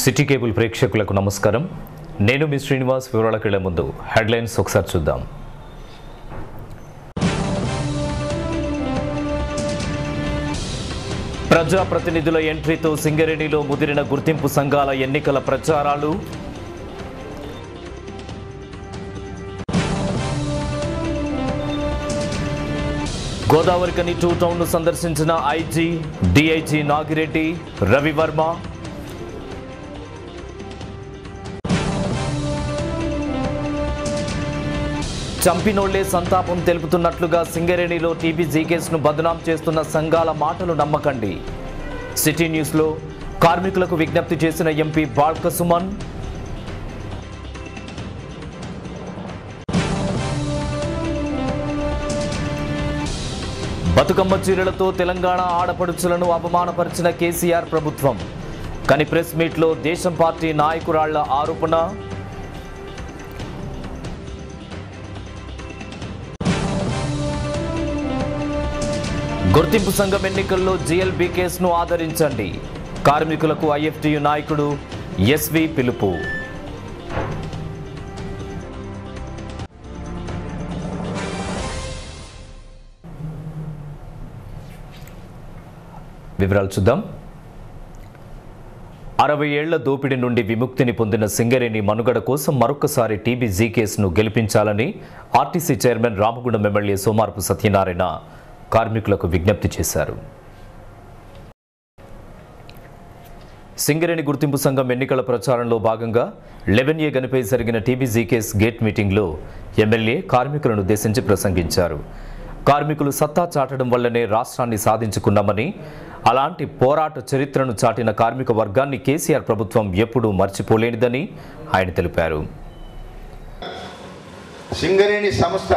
City cable ప్రేక్షకులకు నమస్కారం నేను మీ శ్రీనివాస్ వివరాలకు వెళ్లే ముందు హెడ్లైన్స్ ఒకసారి చూద్దాం ప్రజాప్రతినిధుల ఎంట్రీతో సింగరేణిలో ముదిరిన గుర్తింపు సంఘాల ఎన్నికల ప్రచారాలు గోదావరికని టూ టౌన్ను సందర్శించిన ఐజీ డిఐజీ నాగిరెడ్డి రవివర్మ చంపినోళ్లే సంతాపం తెలుపుతున్నట్లుగా సింగరేణిలో టీబీజీ కేసును బదనాం చేస్తున్న సంఘాల మాటలు నమ్మకండి సిటీ న్యూస్లో కార్మికులకు విజ్ఞప్తి చేసిన ఎంపీ బాల్క సుమన్ బతుకమ్మ చీరలతో తెలంగాణ ఆడపడుచులను అవమానపరిచిన కేసీఆర్ ప్రభుత్వం కానీ ప్రెస్ మీట్లో దేశం పార్టీ నాయకురాళ్ల ఆరోపణ గుర్తింపు సంఘం ఎన్నికల్లో జిఎల్బీ కేసును ఆదరించండి కార్మికులకు ఐఎఫ్టియు నాయకుడు ఎస్వి పిలుపు వివరాలు చూద్దాం అరవై ఏళ్ల దోపిడీ నుండి విముక్తిని పొందిన సింగరేణి మనుగడ కోసం మరొకసారి టీబీజీ కేసును గెలిపించాలని RTC chairman Ramagundam MLA Somarapu Satyanarayana కార్మికులకు విజ్ఞప్తి చేశారు సింగరేణి గుర్తింపు సంఘం ఎన్నికల ప్రచారంలో భాగంగా లెవెన్ ఏ గనిపై జరిగిన టీబీజీ కేస్ గేట్ మీటింగ్లో ఎమ్మెల్యే కార్మికులను ఉద్దేశించి ప్రసంగించారు కార్మికులు సత్తా చాటడం వల్లనే రాష్ట్రాన్ని సాధించుకున్నామని అలాంటి పోరాట చరిత్రను చాటిన కార్మిక వర్గాన్ని కేసీఆర్ ప్రభుత్వం ఎప్పుడూ మర్చిపోలేనిదని ఆయన తెలిపారు సింగరేణి సంస్థ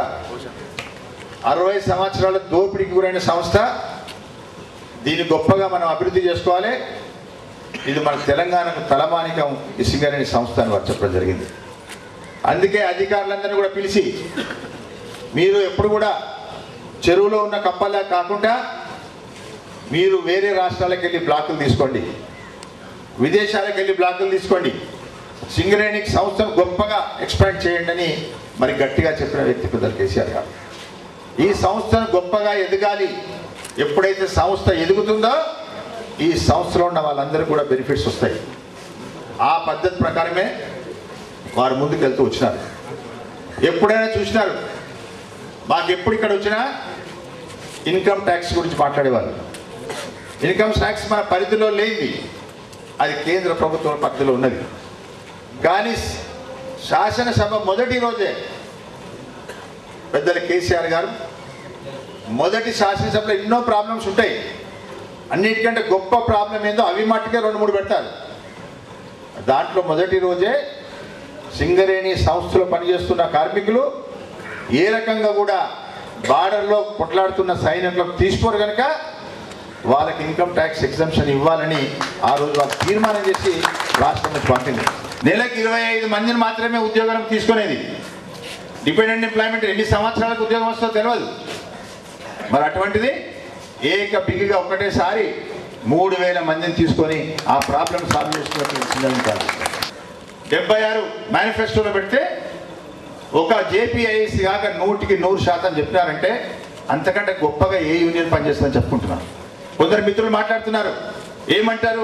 అరవై సంవత్సరాల దోపిడీకి గురైన సంస్థ దీన్ని గొప్పగా మనం అభివృద్ధి చేసుకోవాలి ఇది మన తెలంగాణకు తలమానికం ఈ సింగరేణి సంస్థ అని వారు చెప్పడం జరిగింది అందుకే అధికారులందరినీ కూడా పిలిచి మీరు ఎప్పుడు కూడా చెరువులో ఉన్న కప్పలా కాకుండా మీరు వేరే రాష్ట్రాలకు వెళ్ళి బ్లాకులు తీసుకోండి విదేశాలకు వెళ్ళి బ్లాకులు తీసుకోండి సింగరేణి సంస్థను గొప్పగా ఎక్స్పాండ్ చేయండి అని మరి గట్టిగా చెప్పిన వ్యక్తి పెద్దలు కేసీఆర్ గారు ఈ సంస్థను గొప్పగా ఎదగాలి ఎప్పుడైతే సంస్థ ఎదుగుతుందో ఈ సంస్థలో ఉన్న వాళ్ళందరూ కూడా బెనిఫిట్స్ వస్తాయి ఆ పద్ధతి ప్రకారమే వారు ముందుకు వెళ్తూ వచ్చినారు ఎప్పుడైనా చూసినారు మాకు ఎప్పుడు ఇక్కడ వచ్చినా ఇన్కమ్ ట్యాక్స్ గురించి మాట్లాడేవారు ఇన్కమ్ ట్యాక్స్ మన పరిధిలో లేనిది అది కేంద్ర ప్రభుత్వం పరిధిలో ఉన్నది కానీ శాసనసభ మొదటి రోజే పెద్దలు కేసీఆర్ గారు మొదటి శాసనసభలో ఎన్నో ప్రాబ్లమ్స్ ఉంటాయి అన్నిటికంటే గొప్ప ప్రాబ్లం ఏందో అవి మట్టుకే రెండు మూడు పెడతారు దాంట్లో మొదటి రోజే సింగరేణి సంస్థలో పనిచేస్తున్న కార్మికులు ఏ రకంగా కూడా బార్డర్లో కొట్లాడుతున్న సైనికులకు తీసుకోరు కనుక వాళ్ళకి ఇన్కమ్ ట్యాక్స్ ఎగ్జంప్షన్ ఇవ్వాలని ఆ రోజు వాళ్ళు తీర్మానం చేసి రాష్ట్రం నుంచి పంపింది నెలకు ఇరవై ఐదు మందిని మాత్రమే ఉద్యోగం తీసుకునేది డిపెండెంట్ ఎంప్లాయ్మెంట్ ఎన్ని సంవత్సరాలకు ఉద్యోగం వస్తుందో తెలియదు మరి అటువంటిది ఏక బిగిగా ఒకటేసారి మూడు వేల మందిని తీసుకొని ఆ ప్రాబ్లం సాల్వ్ చేసుకున్నట్టు డెబ్బై ఆరు మేనిఫెస్టోలో పెడితే ఒక జేపీఐఎస్ కాక నూటికి నూరు శాతం చెప్పినారంటే అంతకంటే గొప్పగా ఏ యూనియన్ పనిచేస్తుందని చెప్పుకుంటున్నారు కొందరు మిత్రులు మాట్లాడుతున్నారు ఏమంటారు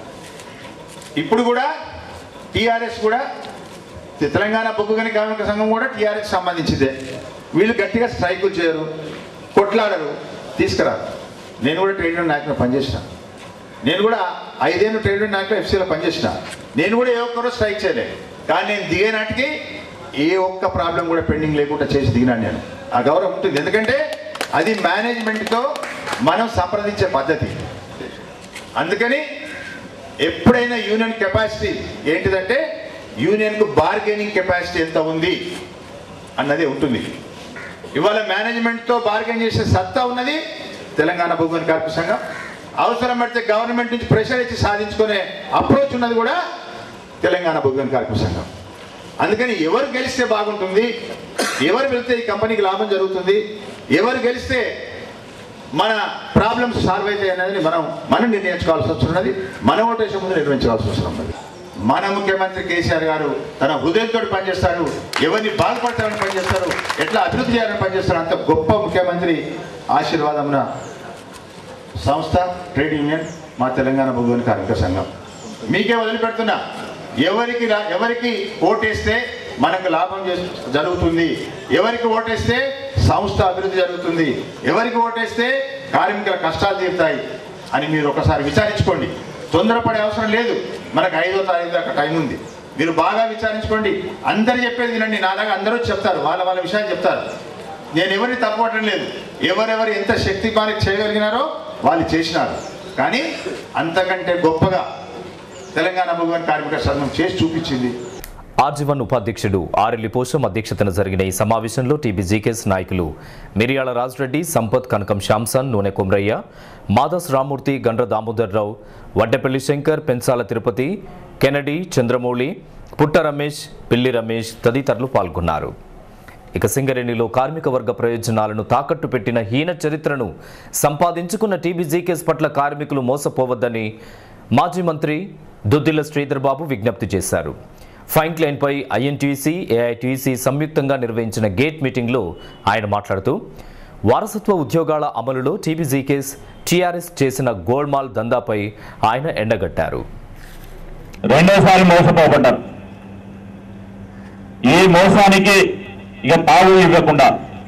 ఇప్పుడు కూడా టీఆర్ఎస్ కూడా తెలంగాణ బొగ్గుగని కార్మిక సంఘం కూడా టీఆర్ఎస్ సంబంధించిందే వీళ్ళు గట్టిగా స్ట్రైకులు చేయరు కొట్లాడరు తీసుకురారు నేను కూడా ట్రేడ్ యూనియన్ నాయకులు పనిచేసిన నేను కూడా ఐదేళ్ళు ట్రేడ్ యూనియన్ నాయకులు ఎఫ్సీలో పనిచేసిన నేను కూడా ఏ ఒక్కరో స్ట్రైక్ చేయలేదు కానీ నేను దిగే నాటికి ఏ ఒక్క ప్రాబ్లం కూడా పెండింగ్ లేకుండా చేసి దిగినాను నేను ఆ గౌరవం ఉంటుంది ఎందుకంటే అది మేనేజ్మెంట్తో మనం సంప్రదించే పద్ధతి అందుకని ఎప్పుడైనా యూనియన్ కెపాసిటీ ఏంటిదంటే యూనియన్కు బార్గెనింగ్ కెపాసిటీ ఎంత ఉంది అన్నది ఉంటుంది ఇవాళ మేనేజ్మెంట్తో బార్గెన్ చేసే సత్తా ఉన్నది తెలంగాణ భూగోళ కార్మిక సంఘం అవసరం పడితే గవర్నమెంట్ నుంచి ప్రెషర్ ఇచ్చి సాధించుకునే అప్రోచ్ ఉన్నది కూడా తెలంగాణ భూగోళ కార్మిక సంఘం అందుకని ఎవరు గెలిస్తే బాగుంటుంది ఎవరు వెళ్తే ఈ కంపెనీకి లాభం జరుగుతుంది ఎవరు గెలిస్తే మన ప్రాబ్లమ్స్ సాల్వ్ అవుతాయి అనేది మనం మనం నిర్ణయించుకోవాల్సి వస్తున్నది మన ఓటేషన్ ముందు నిర్ణయించుకోవాల్సి వస్తున్నది మన ముఖ్యమంత్రి కేసీఆర్ గారు తన హృదయంతో పనిచేస్తాడు ఎవరిని బాగుపడతారని పనిచేస్తారు ఎట్లా అభివృద్ధి చేయాలని పనిచేస్తారు అంత గొప్ప ముఖ్యమంత్రి ఆశీర్వాదమున సంస్థ ట్రేడ్ యూనియన్ మా తెలంగాణ భూగోళ కార్మిక సంఘం మీకే వదిలిపెడుతున్నా ఎవరికి రా- ఎవరికి ఓటేస్తే మనకు లాభం చేస్- జరుగుతుంది ఎవరికి ఓటేస్తే సంస్థ అభివృద్ధి జరుగుతుంది ఎవరికి ఓటేస్తే కార్మికుల కష్టాలు తీరుతాయి అని మీరు ఒకసారి విచారించుకోండి తొందరపడే అవసరం లేదు మనకు ఐదో తారీఖు దాకా టైం ఉంది మీరు బాగా విచారించుకోండి అందరు చెప్పేది వినండి నాలాగా అందరూ చెప్తారు వాళ్ళ వాళ్ళ విషయాలు చెప్తారు నేను ఎవరిని తప్పుపట్టడం లేదు ఎవరెవరు ఎంత శక్తిపాని చేయగలిగినారో వాళ్ళు చేసినారు కానీ అంతకంటే గొప్పగా తెలంగాణ భగవాన్ కార్మిక సంఘం చేసి చూపించింది ఆర్జీవన్ ఉపాధ్యక్షుడు ఆరెల్లి పోషం అధ్యక్షతన జరిగిన ఈ సమావేశంలో టీబీజీకేఎస్ నాయకులు మిరియాల రాజరెడ్డి సంపత్ కనకం శ్యాంసన్ నూనె కుమ్రయ్య మాదస్ రామూర్తి గండ్ర దామోదర్రావు వడ్డెపల్లి శంకర్ పెన్సాల తిరుపతి కెనడి చంద్రమౌళి పుట్ట రమేష్ పిల్లి రమేష్ తదితరులు పాల్గొన్నారు ఇక సింగరేణిలో కార్మిక వర్గ ప్రయోజనాలను తాకట్టు పెట్టిన హీన చరిత్రను సంపాదించుకున్న టీబీజీకేఎస్ పట్ల కార్మికులు మోసపోవద్దని మాజీ మంత్రి దుద్దిల్ల శ్రీధర్ బాబు విజ్ఞప్తి చేశారు ఫైన్ క్లైన్పై ఐఎన్టీసీ ఏఐటీసీ సంయుక్తంగా నిర్వహించిన గేట్ మీటింగ్లో ఆయన మాట్లాడుతూ వారసత్వ ఉద్యోగాల అమలులో టీబీజీకేఎస్ టీఆర్ఎస్ చేసిన గోల్మాల్ దందాపై ఆయన ఎండగట్టారు రెండోసారి మోసపోబడ్డారు ఈ మోసానికి ఇక తావు ఇవ్వకుండా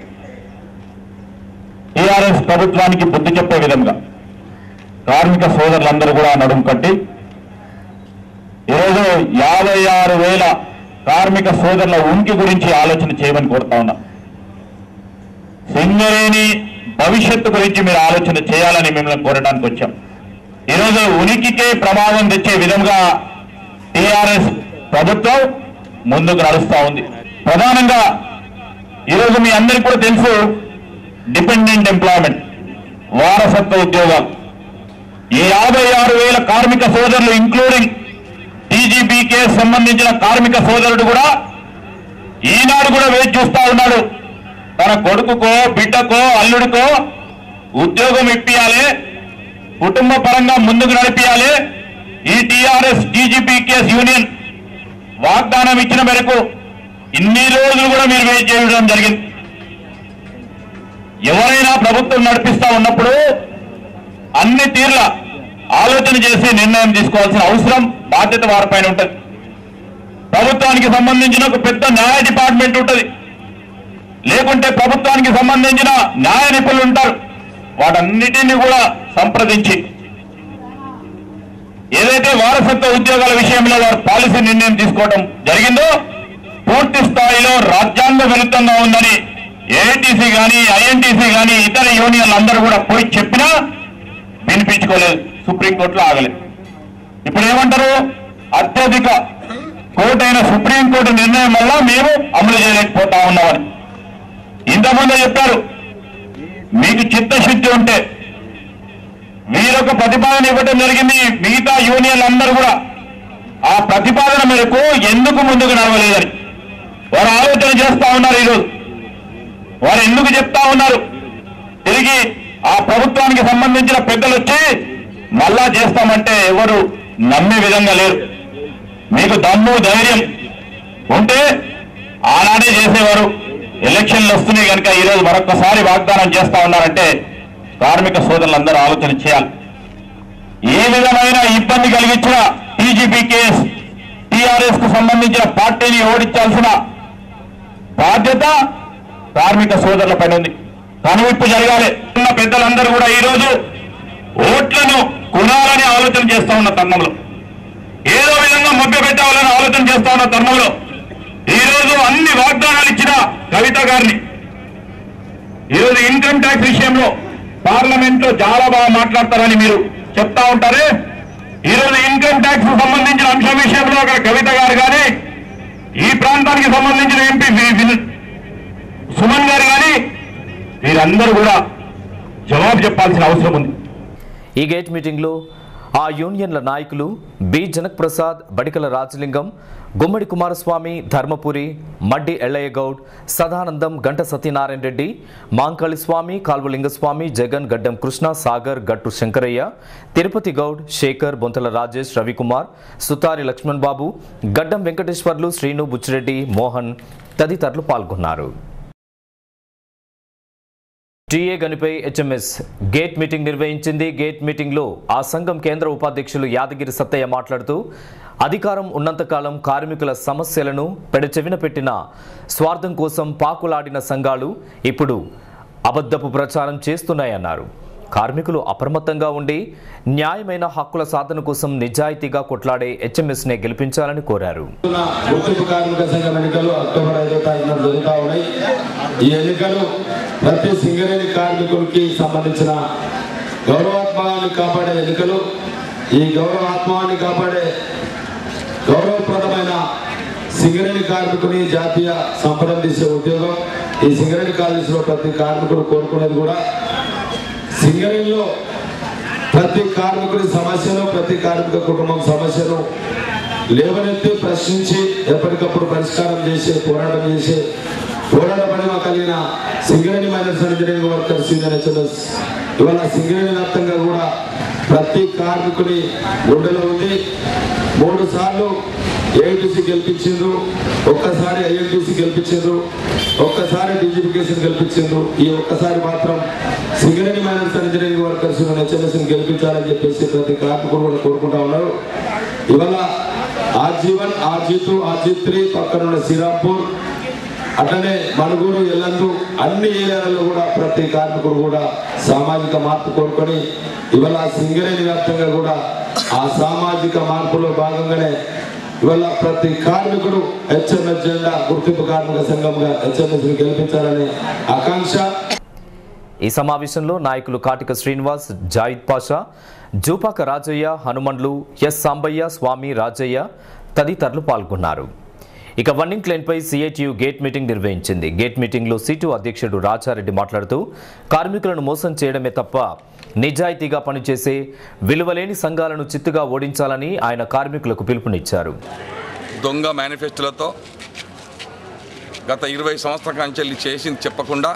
టీఆర్ఎస్ ప్రభుత్వానికి బుద్ధి చెప్పే విధంగా కార్మిక సోదరులందరూ కూడా నడుము కట్టి ఈరోజు యాభై ఆరు వేల కార్మిక సోదరుల ఉనికి గురించి ఆలోచన చేయమని కోరుతా ఉన్నా సింగరేణి భవిష్యత్తు గురించి మీరు ఆలోచన చేయాలని మిమ్మల్ని కోరడానికి వచ్చాం ఈరోజు ఉనికికే ప్రమాదం తెచ్చే విధంగా టిఆర్ఎస్ ప్రభుత్వం ముందుకు నడుస్తా ఉంది ప్రధానంగా ఈరోజు మీ అందరికీ కూడా తెలుసు డిపెండెంట్ ఎంప్లాయ్మెంట్ వారసత్వ ఉద్యోగాలు ఈ యాభై ఆరు వేల కార్మిక సోదరులు ఇంక్లూడింగ్ టీజీబీకే సంబంధించిన కార్మిక సోదరుడు కూడా ఈనాడు కూడా వేచి చూస్తా ఉన్నాడు తన కొడుకుకో బిడ్డకో అల్లుడికో ఉద్యోగం ఇప్పియాలి కుటుంబ పరంగా ముందుకు నడిపియాలి ఈ టీఆర్ఎస్ టీజీపీకేఎస్ యూనియన్ వాగ్దానం ఇచ్చిన మేరకు ఇన్ని రోజులు కూడా మీరు వెయిట్ చేయడం జరిగింది ఎవరైనా ప్రభుత్వం నడిపిస్తా ఉన్నప్పుడు అన్ని తీర్ల ఆలోచన చేసి నిర్ణయం తీసుకోవాల్సిన అవసరం బాధ్యత వారిపైన ఉంటుంది ప్రభుత్వానికి సంబంధించిన ఒక పెద్ద న్యాయ డిపార్ట్మెంట్ ఉంటుంది లేకుంటే ప్రభుత్వానికి సంబంధించిన న్యాయ నిపుణులు ఉంటారు వాటన్నిటిని కూడా సంప్రదించి ఏదైతే వారసత్వ ఉద్యోగాల విషయంలో వారు పాలసీ నిర్ణయం తీసుకోవడం జరిగిందో పూర్తి స్థాయిలో రాజ్యాంగ విరుద్ధంగా ఉందని ఏఐటీసీ కానీ ఐఎన్టీసీ కానీ ఇతర యూనియన్లు అందరూ కూడా పోయి చెప్పినా వినిపించుకోలేదు సుప్రీంకోర్టులో ఆగలేదు ఇప్పుడు ఏమంటారు అత్యధిక కోర్టు అయిన సుప్రీంకోర్టు నిర్ణయం వల్ల మేము అమలు చేయలేకపోతా ఉన్నామని ఇంతకుముందే చెప్పారు మీకు చిత్తశుద్ధి ఉంటే మీరొక ప్రతిపాదన ఇవ్వడం జరిగింది మిగతా యూనియన్లు అందరూ కూడా ఆ ప్రతిపాదన మేరకు ఎందుకు ముందుకు నడవలేదని వారు ఆలోచన చేస్తా ఉన్నారు ఈరోజు వారు ఎందుకు చెప్తా ఉన్నారు తిరిగి ఆ ప్రభుత్వానికి సంబంధించిన పెద్దలు వచ్చి మళ్ళా చేస్తామంటే ఎవరు నమ్మే విధంగా లేరు మీకు దమ్ము ధైర్యం ఉంటే ఆనాడే చేసేవారు ఎలక్షన్లు వస్తున్నాయి కనుక ఈరోజు మరొకసారి వాగ్దానం చేస్తా ఉన్నారంటే కార్మిక సోదరులందరూ ఆలోచన చేయాలి ఏ విధమైన ఇబ్బంది కలిగించిన టీజీపీ కేస్ టీఆర్ఎస్ కు సంబంధించిన పార్టీని ఓడించాల్సిన బాధ్యత కార్మిక సోదరుల పైన ఉంది కనువిప్పు జరగాలి ఉన్న పెద్దలందరూ కూడా ఈ రోజు ఓట్లను కొనాలని ఆలోచన చేస్తా ఉన్న తరుణంలో ఏదో విధంగా మభ్య పెట్టాలని ఆలోచన చేస్తా ఉన్న తరుణంలో ఈ రోజు అన్ని వాగ్దానాలు ఇచ్చిన కవిత గారిని ఈరోజు ఇన్కమ్ ట్యాక్స్ విషయంలో పార్లమెంట్ లో చాలా బాగా మాట్లాడతారని మీరు చెప్తా ఉంటారే ఈరోజు ఇన్కమ్ ట్యాక్స్ సంబంధించిన అంశం విషయంలో అక్కడ కవిత గారు కానీ ఈ ప్రాంతానికి సంబంధించిన ఎంపీ వి- విను- సుమన్ గారు కానీ వీరందరూ కూడా జవాబు చెప్పాల్సిన అవసరం ఉంది ఈ గేట్ మీటింగ్లో ఆ యూనియన్ల నాయకులు బి జనక్ ప్రసాద్ బడికల రాజలింగం గుమ్మడి కుమారస్వామి ధర్మపురి మడ్డి ఎల్లయ్య గౌడ్ సదానందం గంట సత్యనారాయణ రెడ్డి మాంకాళి స్వామి కాల్వలింగస్వామి జగన్ గడ్డం కృష్ణ సాగర్ గట్టు శంకరయ్య తిరుపతి గౌడ్ శేఖర్ బొంతల రాజేష్ రవికుమార్ సుతారి లక్ష్మణ్ బాబు గడ్డం వెంకటేశ్వర్లు శ్రీను బుచ్చిరెడ్డి మోహన్ తదితరులు పాల్గొన్నారు టీఏ గనిపై హెచ్ఎంఎస్ గేట్ మీటింగ్ నిర్వహించింది గేట్ మీటింగ్లో ఆ సంఘం కేంద్ర ఉపాధ్యక్షులు యాదగిరి సత్తయ్య మాట్లాడుతూ అధికారం ఉన్నంతకాలం కార్మికుల సమస్యలను పెడచెవిన పెట్టిన స్వార్థం కోసం పాకులాడిన సంఘాలు ఇప్పుడు అబద్ధపు ప్రచారం చేస్తున్నాయన్నారు కార్మికులు అప్రమత్తంగా ఉండి న్యాయమైన హక్కుల సాధన కోసం నిజాయితీగా కొట్లాడే హెచ్ఎంఎస్నే గెలిపించాలని కోరారు గుర్తింపు కార్మిక సంఘం ఎన్నికలు అక్టోబర్ ఐదో తారీఖున జరుగుతూ ఉన్నాయి ఈ ఎన్నికలు ప్రతి సింగరేణి కార్మికులకి సంబంధించిన గౌరవాత్మకాన్ని కాపాడే ఎన్నికలు ఈ గౌరవాత్మాన్ని కాపాడే గౌరవప్రదమైన సింగరేణి కార్మికుని జాతీయ సంపదను తీసే ఉద్యోగం ఈ సింగరేణి కాలేజీలో ప్రతి కార్మికుడు కోరుకునేది కూడా సింగరేణిలో ప్రతి కార్మికుడి సమస్యను ప్రతి కార్మిక కుటుంబం సమస్యను లేవనెత్తి ప్రశ్నించి ఎప్పటికప్పుడు పరిష్కారం చేసే పోరాటం చేసే పోరాట పడిమ కలిగిన Singareni miners engineering workers union HMS ఇవాళ సింగరేణి వ్యాప్తంగా కూడా ప్రతి కార్మికుని గుండెలో ఉంది మూడు సార్లు ఏఐటీసీ గెలిపించిండ్రు ఒక్కసారి ఐఎన్టీసీ గెలిపించిండ్రు ఒక్కసారి డిజిఫికేషన్ గెలిపించిండ్రు ఈ ఒక్కసారి మాత్రం Singareni miners engineering workers HMS గెలిపించాలని చెప్పేసి ప్రతి కార్మికుడు కూడా కోరుకుంటా ఉన్నారు ఇవాళ RG one RG two RG three పక్కనున్న శ్రీరాంపూర్ అట్లనే మణుగూరు ఎల్లందు అన్ని ఏరియాలలో కూడా ప్రతి కార్మికుడు కూడా సామాజిక మార్పు కోరుకొని ఇవాళ సింగరేణి వ్యాప్తంగా కూడా ఆ సామాజిక మార్పులో భాగంగానే ఇవాళ ప్రతి కార్మికుడు హెచ్ఎంఎస్ జెండా గుర్తింపు కార్మిక సంఘంగా హెచ్ఎంఎస్ గెలిపించాలనే ఆకాంక్ష ఈ సమావేశంలో నాయకులు కాటిక శ్రీనివాస్ జాయిద్ పాషా జూపాక రాజయ్య హనుమండ్లు ఎస్ సాంబయ్య స్వామి రాజయ్య తదితరులు పాల్గొన్నారు ఇక వన్నింగ్ లైన్పై సిఐటియు గేట్ మీటింగ్ నిర్వహించింది గేట్ మీటింగ్లో సిటు అధ్యక్షుడు రాజారెడ్డి మాట్లాడుతూ కార్మికులను మోసం చేయడమే తప్ప నిజాయితీగా పనిచేసే విలువలేని సంఘాలను చిత్తుగా ఓడించాలని ఆయన కార్మికులకు పిలుపునిచ్చారు దొంగ మేనిఫెస్టోలతో గత ఇరవై సంవత్సరాల కంచెల్లి చేసింది చెప్పకుండా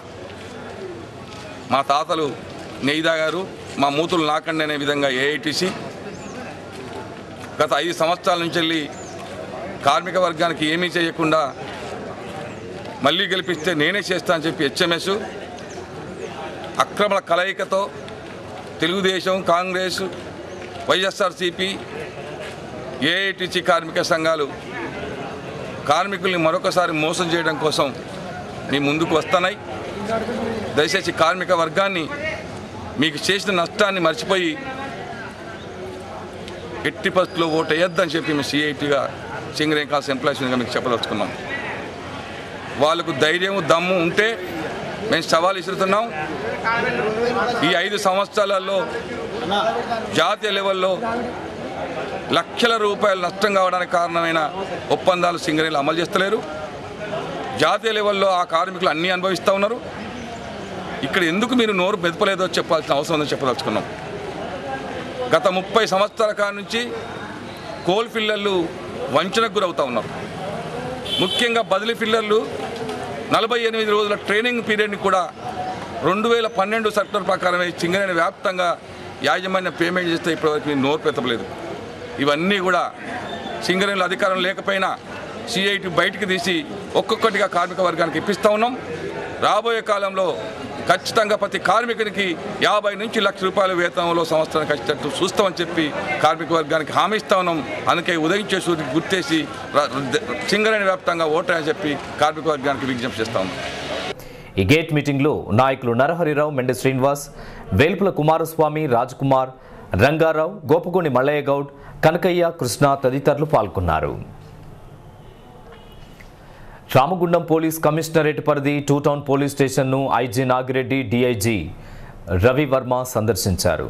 మా తాతలు నెయ్యిదా గారు మా మూతులు నాకండి అనే విధంగా ఏఐటిసి గత ఐదు సంవత్సరాల నుంచి వెళ్ళి కార్మిక వర్గానికి ఏమీ చేయకుండా మళ్ళీ గెలిపిస్తే నేనే చేస్తా అని చెప్పి హెచ్ఎంఎస్ అక్రమణ కలయికతో తెలుగుదేశం కాంగ్రెస్ వైఎస్ఆర్సిపి ఏఐటిసి కార్మిక సంఘాలు కార్మికుల్ని మరొకసారి మోసం చేయడం కోసం మీ ముందుకు వస్తున్నాయి దయచేసి కార్మిక వర్గాన్ని మీకు చేసిన నష్టాన్ని మర్చిపోయి ఎట్టి పరిస్థితుల్లో ఓటు వేయొద్దని చెప్పి మేము సిఐటిగా సింగరేం కాల్స్ ఎంప్లాయీస్గా మీకు చెప్పదలుచుకున్నాం వాళ్ళకు ధైర్యం దమ్ము ఉంటే మేము సవాల్ ఇస్తున్నాం ఈ ఐదు సంవత్సరాలలో జాతీయ లెవెల్లో లక్షల రూపాయలు నష్టం కావడానికి కారణమైన ఒప్పందాలు సింగరేణిలో అమలు చేస్తలేరు జాతీయ లెవెల్లో ఆ కార్మికులు అన్నీ అనుభవిస్తూ ఉన్నారు ఇక్కడ ఎందుకు మీరు నోరు మెదపలేదో చెప్పాల్సిన అవసరం ఉందని చెప్పదలుచుకున్నాం గత ముప్పై సంవత్సరాల కాడ నుంచి కోల్ ఫిల్లర్లు వంచనకు గురవుతూ ఉన్నారు ముఖ్యంగా బదిలీ ఫిల్లర్లు నలభై ఎనిమిది రోజుల ట్రైనింగ్ పీరియడ్ని కూడా రెండు వేల పన్నెండు సెక్టర్ ప్రకారమే సింగరేణి వ్యాప్తంగా యాజమాన్య పేమెంట్ చేస్తే ఇప్పటివరకు మీరు నోరు పెట్టలేదు ఇవన్నీ కూడా సింగరేణిలో అధికారం లేకపోయినా సిఐటి బయటికి తీసి ఒక్కొక్కటిగా కార్మిక వర్గానికి ఇప్పిస్తూ ఉన్నాం రాబోయే కాలంలో ఖచ్చితంగా ప్రతి కార్మికునికి యాభై నుంచి లక్ష రూపాయల వేతనంలో సంవత్సరానికి వచ్చేటట్టు చూస్తామని చెప్పి కార్మిక వర్గానికి హామీ ఇస్తా ఉన్నాం అందుకే ఉదయించే సూర్యుడికి గుర్తేసి ర- సింగరేణి వ్యాప్తంగా ఓటని చెప్పి కార్మిక వర్గానికి విజ్ఞప్తి చేస్తా ఉన్నాం ఈ గేట్ మీటింగ్లో నాయకులు నరహరిరావు మెండె శ్రీనివాస్ వేల్పుల కుమారస్వామి రాజ్కుమార్ రంగారావు గోపగోని మల్లయ్య గౌడ్ కనకయ్య కృష్ణ తదితరులు పాల్గొన్నారు రామగుండం పోలీస్ కమిషనరేట్ పరిధి టూ టౌన్ పోలీస్ స్టేషన్ను ఐజీ నాగిరెడ్డి డిఐజీ రవి వర్మ సందర్శించారు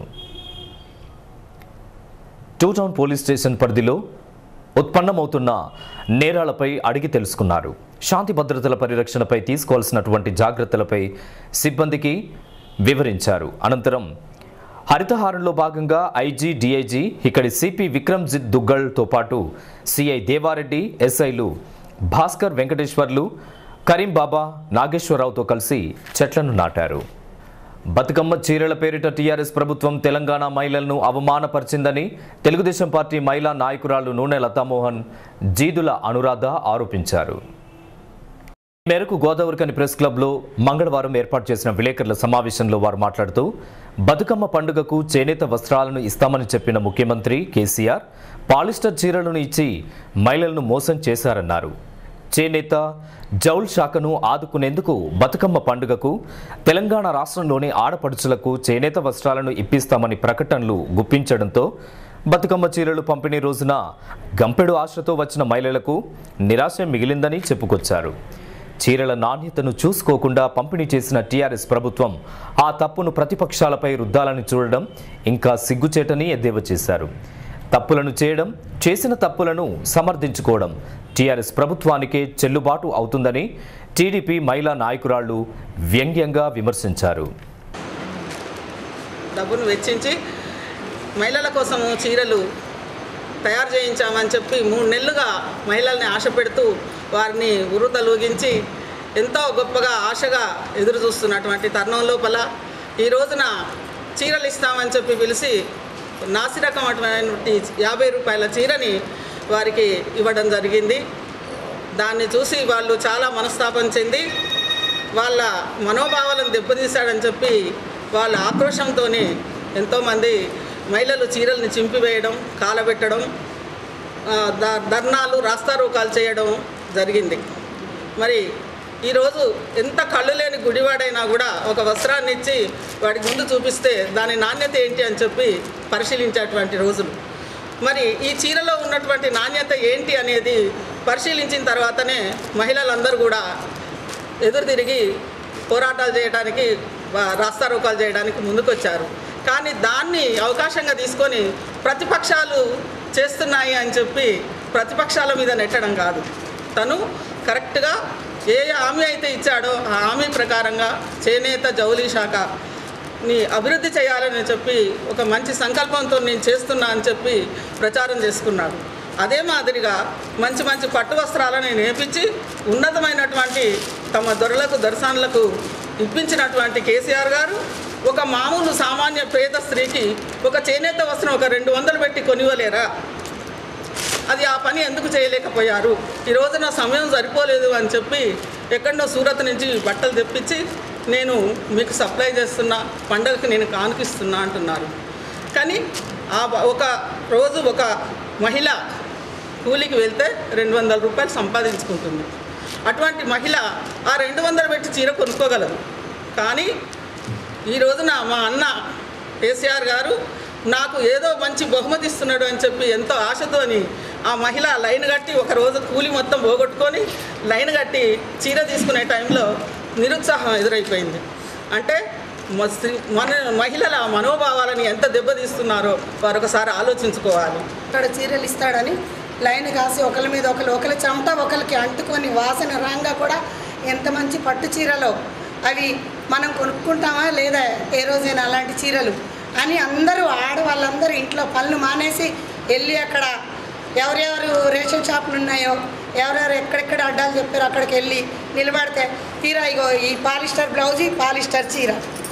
టూ టౌన్ పోలీస్ స్టేషన్ పరిధిలో ఉత్పన్నమవుతున్న నేరాలపై అడిగి తెలుసుకున్నారు శాంతి భద్రతల పరిరక్షణపై తీసుకోవాల్సినటువంటి జాగ్రత్తలపై సిబ్బందికి వివరించారు అనంతరం హరితహారంలో భాగంగా ఐజీ డిఐజీ ఇక్కడి సిపి విక్రమ్జిత్ దుగ్గల్తో పాటు సిఐ దేవారెడ్డి ఎస్ఐలు భాస్కర్ వెంకటేశ్వర్లు కరీం బాబా నాగేశ్వరరావుతో కలిసి చెట్లను నాటారు బతుకమ్మ చీరల పేరిట టీఆర్ఎస్ ప్రభుత్వం తెలంగాణ మహిళలను అవమానపరిచిందని తెలుగుదేశం పార్టీ మహిళా నాయకురాలు నూనె లతామోహన్ జీదుల అనురాధ ఆరోపించారు ఈ మేరకు గోదావరికని ప్రెస్ క్లబ్లో మంగళవారం ఏర్పాటు చేసిన విలేకరుల సమావేశంలో వారు మాట్లాడుతూ బతుకమ్మ పండుగకు చేనేత వస్త్రాలను ఇస్తామని చెప్పిన ముఖ్యమంత్రి కేసీఆర్ పాలిస్టర్ చీరలను ఇచ్చి మహిళలను మోసం చేశారన్నారు చేనేత జౌల్ శాఖను ఆదుకునేందుకు బతుకమ్మ పండుగకు తెలంగాణ రాష్ట్రంలోని ఆడపడుచులకు చేనేత వస్త్రాలను ఇప్పిస్తామని ప్రకటనలు గుప్పించడంతో బతుకమ్మ చీరలు పంపిణీ రోజున గంపెడు ఆశతో వచ్చిన మహిళలకు నిరాశ మిగిలిందని చెప్పుకొచ్చారు చీరల నాణ్యతను చూసుకోకుండా పంపిణీ చేసిన టీఆర్ఎస్ ప్రభుత్వం ఆ తప్పును ప్రతిపక్షాలపై రుద్దాలని చూడడం ఇంకా సిగ్గుచేటని ఎద్దేవా చేశారు తప్పులను చేయడం చేసిన తప్పులను సమర్థించుకోవడం టీఆర్ఎస్ ప్రభుత్వానికే చెల్లుబాటు అవుతుందని టీడీపీ మహిళా నాయకురాళ్లు వ్యంగ్యంగా విమర్శించారు డబ్బును వెచ్చించి మహిళల కోసము చీరలు తయారు చేయించామని చెప్పి మూడు నెలలుగా మహిళల్ని ఆశ పెడుతూ వారిని ఉరుతలూగించి ఎంతో గొప్పగా ఆశగా ఎదురు చూస్తున్నటువంటి తరుణం లోపల ఈ రోజున చీరలు ఇస్తామని చెప్పి పిలిచి నాసిరకమైనటువంటి యాభై రూపాయల చీరని వారికి ఇవ్వడం జరిగింది దాన్ని చూసి వాళ్ళు చాలా మనస్తాపం చెంది వాళ్ళ మనోభావాలను దెబ్బతీశాడని చెప్పి వాళ్ళ ఆక్రోషంతో ఎంతోమంది మహిళలు చీరల్ని చింపివేయడం కాలబెట్టడం ఆ, ద- ధర్నాలు రాస్తారోకాలు చేయడం జరిగింది మరి ఈరోజు ఎంత కళ్ళు లేని గుడివాడైనా కూడా ఒక వస్త్రాన్ని ఇచ్చి వాడికి ముందు చూపిస్తే దాని నాణ్యత ఏంటి అని చెప్పి పరిశీలించేటువంటి రోజులు మరి ఈ చీరలో ఉన్నటువంటి నాణ్యత ఏంటి అనేది పరిశీలించిన తర్వాతనే మహిళలందరూ కూడా ఎదురు తిరిగి పోరాటాలు చేయడానికి వా- రాస్తారోకాలు చేయడానికి ముందుకొచ్చారు కానీ దాన్ని అవకాశంగా తీసుకొని ప్రతిపక్షాలు చేస్తున్నాయి అని చెప్పి ప్రతిపక్షాల మీద నెట్టడం కాదు తను కరెక్ట్గా ఏ హామీ అయితే ఇచ్చాడో ఆ హామీ ప్రకారంగా చేనేత జౌళి శాఖ ని అభివృద్ధి చేయాలని చెప్పి ఒక మంచి సంకల్పంతో నేను చేస్తున్నా అని చెప్పి ప్రచారం చేసుకున్నాడు అదే మాదిరిగా మంచి మంచి పట్టు వస్త్రాలను నేర్పించి ఉన్నతమైనటువంటి తమ దొరలకు దర్శనాలకు ఇప్పించినటువంటి కేసీఆర్ గారు ఒక మామూలు సామాన్య పేద స్త్రీకి ఒక చేనేత వస్త్రం ఒక రెండు వందలు పెట్టి కొనివ్వలేరా అది ఆ పని ఎందుకు చేయలేకపోయారు ఈ రోజు నా సమయం సరిపోలేదు అని చెప్పి ఎక్కడో సూరత్ నుంచి బట్టలు తెప్పించి నేను మీకు సప్లై చేస్తున్నా పండగకి నేను కానుకిస్తున్నా అంటున్నారు కానీ ఆ బ- ఒక రోజు ఒక మహిళ కూలికి వెళ్తే రెండు వందల రూపాయలు సంపాదించుకుంటుంది అటువంటి మహిళ ఆ రెండు వందలు పెట్టి చీర కొనుక్కోగలదు కానీ ఈ రోజున మా అన్న కేసీఆర్ గారు నాకు ఏదో మంచి బహుమతి ఇస్తున్నాడు అని చెప్పి ఎంతో ఆశతోని ఆ మహిళ లైన్ కట్టి ఒక రోజు కూలి మొత్తం పోగొట్టుకొని లైన్ కట్టి చీర తీసుకునే టైంలో నిరుత్సాహం ఎదురైపోయింది అంటే మ- స్త్రీ- మన మహిళల మనోభావాలని ఎంత దెబ్బతీస్తున్నారో వారు ఒకసారి ఆలోచించుకోవాలి ఇక్కడ చీరలు ఇస్తాడని లైన్ కాసి ఒకరి మీద ఒకరు ఒకరి చెమట ఒకరికి అంటుకొని వాసన రాంగా కూడా ఎంత మంచి పట్టు చీరలో అవి మనం కొనుక్కుంటామా లేదా ఏ రోజైనా అలాంటి చీరలు అని అందరూ ఆడవాళ్ళందరూ ఇంట్లో పనులు మానేసి వెళ్ళి అక్కడ ఎవరెవరు రేషన్ షాపులు ఉన్నాయో ఎవరెవరు ఎక్కడెక్కడ అడ్డాలు చెప్పారో అక్కడికి వెళ్ళి నిలబడితే తీరా ఇగో ఈ పాలిస్టర్ బ్లౌజ్ ఈ పాలిస్టర్ చీర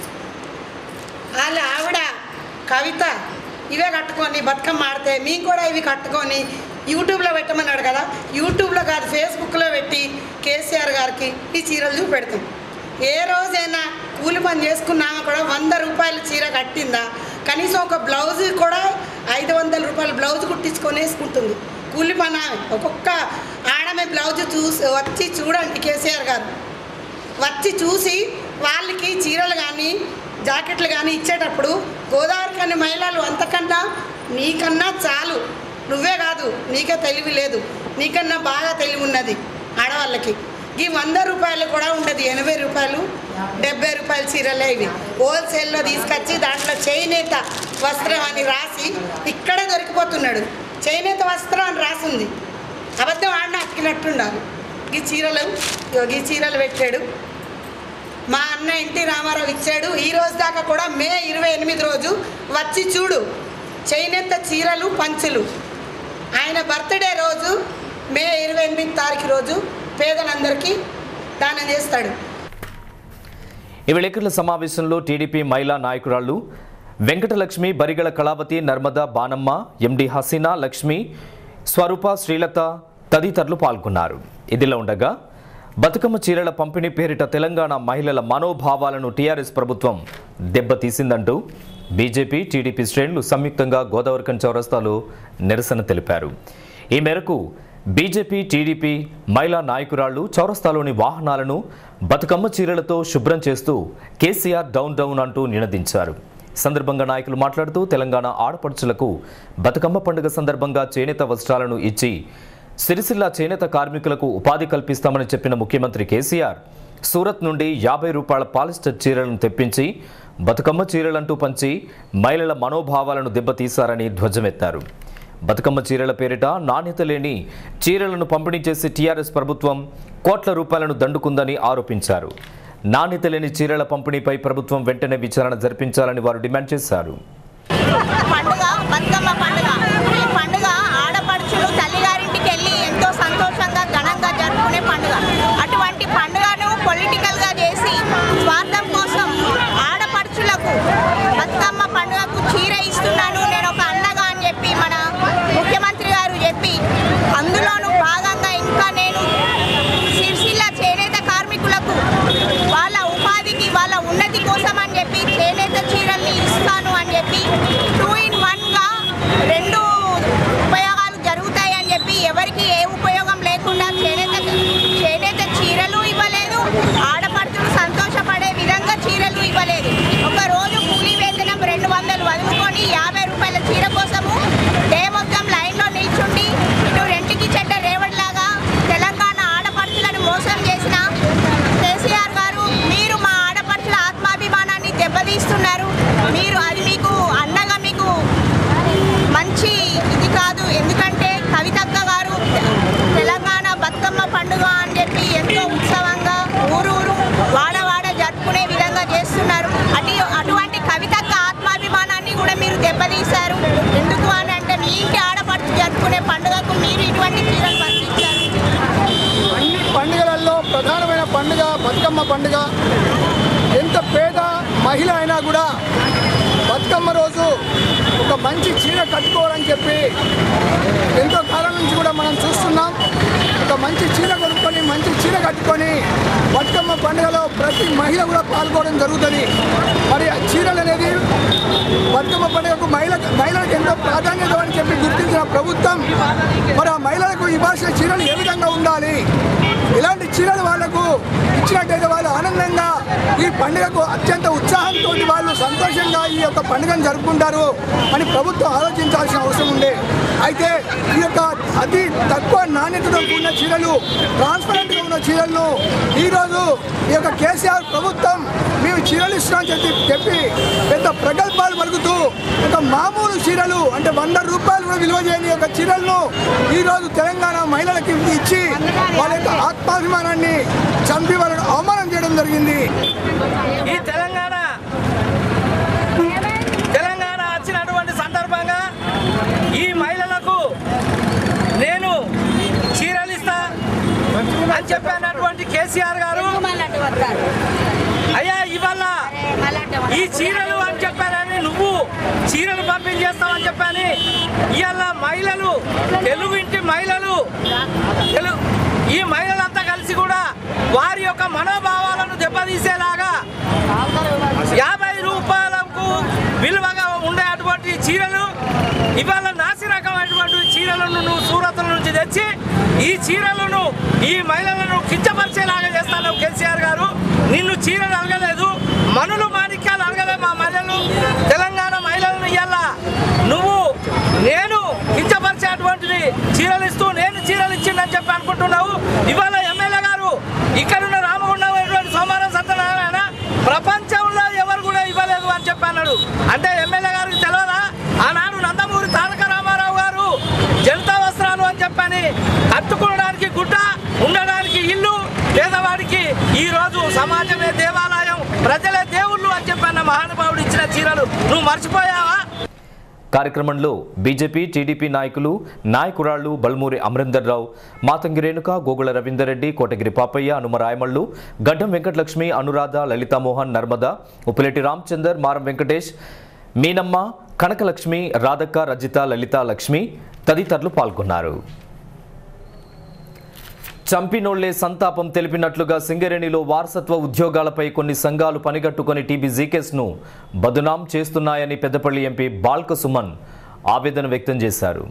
వాళ్ళ ఆవిడ కవిత ఇవే కట్టుకొని బతుకమ్మ ఆడితే మేము కూడా ఇవి కట్టుకొని యూట్యూబ్లో పెట్టమన్నాడు కదా యూట్యూబ్లో కాదు ఫేస్బుక్లో పెట్టి కేసీఆర్ గారికి ఈ చీరలు చూపెడతాం ఏ రోజైనా కూలి పని చేసుకున్నాక కూడా వంద రూపాయల చీర కట్టిందా కనీసం ఒక బ్లౌజ్ కూడా ఐదు వందల రూపాయల బ్లౌజ్ కుట్టించుకొని వేసుకుంటుంది కూలి పని ఆమె. ఒక్కొక్క ఆడమే బ్లౌజ్ చూసి వచ్చి చూడండి కేసీఆర్ గారు వచ్చి చూసి వాళ్ళకి చీరలు కానీ జాకెట్లు కానీ ఇచ్చేటప్పుడు గోదావరి కన్నా మహిళలు అంతకన్నా నీకన్నా చాలు నువ్వే కాదు నీకే తెలివి లేదు నీకన్నా బాగా తెలివి ఉన్నది ఆడవాళ్ళకి ఈ వంద రూపాయలు కూడా ఉండదు ఎనభై రూపాయలు డెబ్బై రూపాయల చీరలే ఇవి హోల్సేల్లో తీసుకొచ్చి దాంట్లో చేనేత వస్త్రం అని రాసి ఇక్కడే దొరికిపోతున్నాడు చేనేత వస్త్రం అని రాసింది అబద్ధం ఆడిన అక్కినట్టుండాలి ఈ చీరలు ఇగో ఈ చీరలు పెట్టాడు మా అన్న ఎన్టీ రామారావు ఇచ్చాడు ఈ రోజు దాకా కూడా మే ఇరవై ఎనిమిది రోజు వచ్చి చూడు చేనేత చీరలు పంచులు ఆయన బర్త్డే రోజు మే ఇరవై ఎనిమిది తారీఖు రోజు పేదలందరికీ దానం చేస్తాడు ఈ విలేకరుల సమావేశంలో టీడీపీ మహిళా నాయకురాళ్లు వెంకటలక్ష్మి బరిగల కళావతి నర్మదా బానమ్మ ఎండి హసీనా లక్ష్మి స్వరూప శ్రీలత తదితరులు పాల్గొన్నారు ఇదిలా ఉండగా బతుకమ్మ చీరల పంపిణీ పేరిట తెలంగాణ మహిళల మనోభావాలను టీఆర్ఎస్ ప్రభుత్వం దెబ్బతీసిందంటూ బీజేపీ టీడీపీ శ్రేణులు సంయుక్తంగా గోదావరికన్ చౌరస్తాలో నిరసన తెలిపారు ఈ మేరకు బీజేపీ టీడీపీ మహిళా నాయకురాళ్లు చౌరస్తాలోని వాహనాలను బతుకమ్మ చీరలతో శుభ్రం చేస్తూ కేసీఆర్ డౌన్ డౌన్ అంటూ నినదించారు ఈ సందర్భంగా నాయకులు మాట్లాడుతూ తెలంగాణ ఆడపడుచులకు బతుకమ్మ పండుగ సందర్భంగా చేనేత వస్త్రాలను ఇచ్చి సిరిసిల్ల చేనేత కార్మికులకు ఉపాధి కల్పిస్తామని చెప్పిన ముఖ్యమంత్రి కేసీఆర్ సూరత్ నుండి యాభై రూపాయల పాలిస్టర్ చీరలను తెప్పించి బతుకమ్మ చీరలంటూ పంచి మహిళల మనోభావాలను దెబ్బతీశారని ధ్వజమెత్తారు బతుకమ్మ చీరల పేరిట నాణ్యత లేని చీరలను పంపిణీ చేసి టీఆర్ఎస్ ప్రభుత్వం కోట్ల రూపాయలను దండుకుందని ఆరోపించారు నాణ్యత లేని చీరల పంపిణీపై ప్రభుత్వం వెంటనే విచారణ జరిపించాలని వారు డిమాండ్ చేశారు పండుగ బతుకమ్మ పండుగ ఈ పండుగ ఆడపడుచులు తల్లిగారింటికి వెళ్ళి ఎంతో సంతోషంగా ఘనంగా జరుపుకునే పండుగ అటువంటి పండుగను పొలిటికల్గా చేసి స్వార్థం కోసం ఆడపడుచులకు బతుకమ్మ పండుగకు చీర ఇస్తున్నాను నేను ఒక అన్నగా అని చెప్పి మన ముఖ్యమంత్రి గారు చెప్పి అందులోనూ భాగంగా ఇంకా నేను సిరిసిల్ల చేనేత కార్మికులకు వాళ్ళ ఉపాధికి వాళ్ళ ఉన్నతి కోసం అని చెప్పి చేనేత చీరల్ని ఇస్తాను అని చెప్పి టూ ఇన్ వన్గా రెండు ఉపయోగాలు జరుగుతాయి అని చెప్పి ఎవరికి ఏ ఉపయోగం లేకుండా చేనేత చేనేత చీరలు ఇవ్వలేదు ఆడపడుతులు సంతోషపడే విధంగా చీరలు ఇవ్వలేదు ఒక రోజు కూలీ వేతనం రెండు వందలు వదులుకొని యాభై రూపాయల చీర కోసము డే మొత్తం లైన్లో నిల్చుండి ఇటు రెంటికి చెడ్డ రేవడిలాగా తెలంగాణ ఆడపడుచులను మోసం చేసిన కేసీఆర్ గారు మీరు మా ఆడపడుచుల ఆత్మాభిమానాన్ని దెబ్బతీస్తున్నారు మీరు అది మీకు అన్నగా మీకు మంచి ఇది కాదు ఎందుకంటే కవితక్క గారు తెలంగాణ బతుకమ్మ పండుగ అని చెప్పి ఎంతో ఉత్సవంగా ఊరూరు వాడవాడ జరుపుకునే విధంగా చేస్తున్నారు అటు అటువంటి కవితక్క ఆత్మాభిమానాన్ని కూడా మీరు దెబ్బతీశారు ఎందుకు అని అంటే మీ ఇంటి ఆడపడుచు జరుపుకునే పండుగకు మీరు ఇటువంటి చీరలు పంపించారు అన్ని పండుగలలో ప్రధానమైన పండుగ బతుకమ్మ పండుగ ఎంత పేద మహిళ అయినా కూడా బతుకమ్మ రోజు ఒక మంచి చీర కట్టుకోవాలని చెప్పి ఎంతో కాలం నుంచి కూడా మనం చూస్తున్నాం ఒక మంచి చీర కొనుక్కొని మంచి చీర కట్టుకొని బతుకమ్మ పండుగలో ప్రతి మహిళ కూడా పాల్గొనడం జరుగుతుంది మరి ఆ చీరలు అనేది బతుకమ్మ పండుగకు మహిళ మహిళలకు ఎంతో ప్రాధాన్యత అని చెప్పి గుర్తించిన ప్రభుత్వం మరి ఆ మహిళలకు ఇవ్వాల్సిన చీరలు ఏ విధంగా ఉండాలి ఇలాంటి చీరలు వాళ్లకు ఇచ్చినట్టయితే వాళ్ళు ఆనందంగా ఈ పండుగకు అత్యంత ఉత్సాహంతో వాళ్ళు సంతోషంగా ఈ యొక్క పండుగను జరుపుకుంటారు అని ప్రభుత్వం ఆలోచించాల్సిన అవసరం ఉంది అయితే ఈ యొక్క అతి తక్కువ నాణ్యతతో కూడిన చీరలు ట్రాన్స్పరెంట్గా ఉన్న చీరలను ఈరోజు ఈ యొక్క కేసీఆర్ ప్రభుత్వం మేము చీరలు ఇస్తున్నామని చెప్పి చెప్పి పెద్ద ప్రగల్భాలు పలుకుతూ ఒక మామూలు చీరలు అంటే వంద రూపాయలు కూడా విలువ చేయని యొక్క చీరలను ఈరోజు తెలంగాణ మహిళలకి ఇచ్చి వాళ్ళ యొక్క ఆత్మాభిమానాన్ని చంపి వాళ్ళను అవమానం చేయడం జరిగింది ఈ తెలంగాణ తెలంగాణ వచ్చినటువంటి సందర్భంగా ఈ మహిళలకు నేను చీరలు ఇస్తా అని చెప్పినటువంటి కేసీఆర్ గారు అయ్యా ఇవాళ ఈ చీరలు అని చెప్పానని నువ్వు చీరలు పంపించేస్తావని చెప్పని ఇవాళ మహిళలు తెలుగు ఇంటి మహిళలు తెలుగు ఈ మహిళలంతా కలిసి కూడా వారి యొక్క మనోభావాలను దెబ్బతీసేలాగా యాభై రూపాయలకు విలువగా ఉండే అటువంటి చీరలు ఇవాళ నాసి రకమైనటువంటి చీరలను నువ్వు సూరత్ల నుంచి తెచ్చి ఈ చీరలను ఈ మహిళలను కించపరిచేలాగా చేస్తాను కేసీఆర్ గారు నిన్ను చీరలు అడగలేదు మనులు మాణిక్యాలు అడగలే మా మహిళలు తెలంగాణ మహిళలను ఇవాళ నువ్వు నేను కించపరిచేటువంటిది చీరలు ఇస్తూ నేను చీరలు ఇచ్చిందని చెప్పి అనుకుంటున్నావు ఇవాళ ఎమ్మెల్యే గారు ఇక్కడున్న రామగుండం సోమవారం సత్యనారాయణ ప్రపంచంలో ఎవరు కూడా ఇవ్వలేదు అని చెప్పి అన్నాడు అంటే ఎమ్మెల్యే గారికి తెలియదా ఆనాడు నందమూరి తారక రామారావు గారు జనతా వస్త్రాలు అని చెప్పని కట్టుకోవడానికి గుడ్డ ఉండడానికి ఇల్లు పేదవాడికి ఈ రోజు సమాజమే దేవాలయం ప్రజలే దేవుళ్ళు అని చెప్పన్న మహానుభావుడు ఇచ్చిన చీరలు నువ్వు మర్చిపోయావా కార్యక్రమంలో బీజేపీ టీడీపీ నాయకులు నాయకురాళ్లు బల్మూరి అమరేందర్ రావు మాతంగి రేణుక గోగుల రవీందర్ రెడ్డి కోటగిరి పాపయ్య అనుమ రాయమల్లు గడ్డం వెంకటలక్ష్మి అనురాధ లలితామోహన్ నర్మద ఉపిలెటి రామచందర్ మారం వెంకటేష్ మీనమ్మ కనకలక్ష్మి రాధక్క రజిత లలిత లక్ష్మి తదితరులు పాల్గొన్నారు చంపినోళ్లే సంతాపం తెలిపినట్లుగా సింగరేణిలో వారసత్వ ఉద్యోగాలపై కొన్ని సంఘాలు పనిగట్టుకొని టీబీ జీకేస్ను బదునాం చేస్తున్నాయని పెద్దపల్లి ఎంపీ బాల్క సుమన్ ఆవేదన వ్యక్తం చేశారు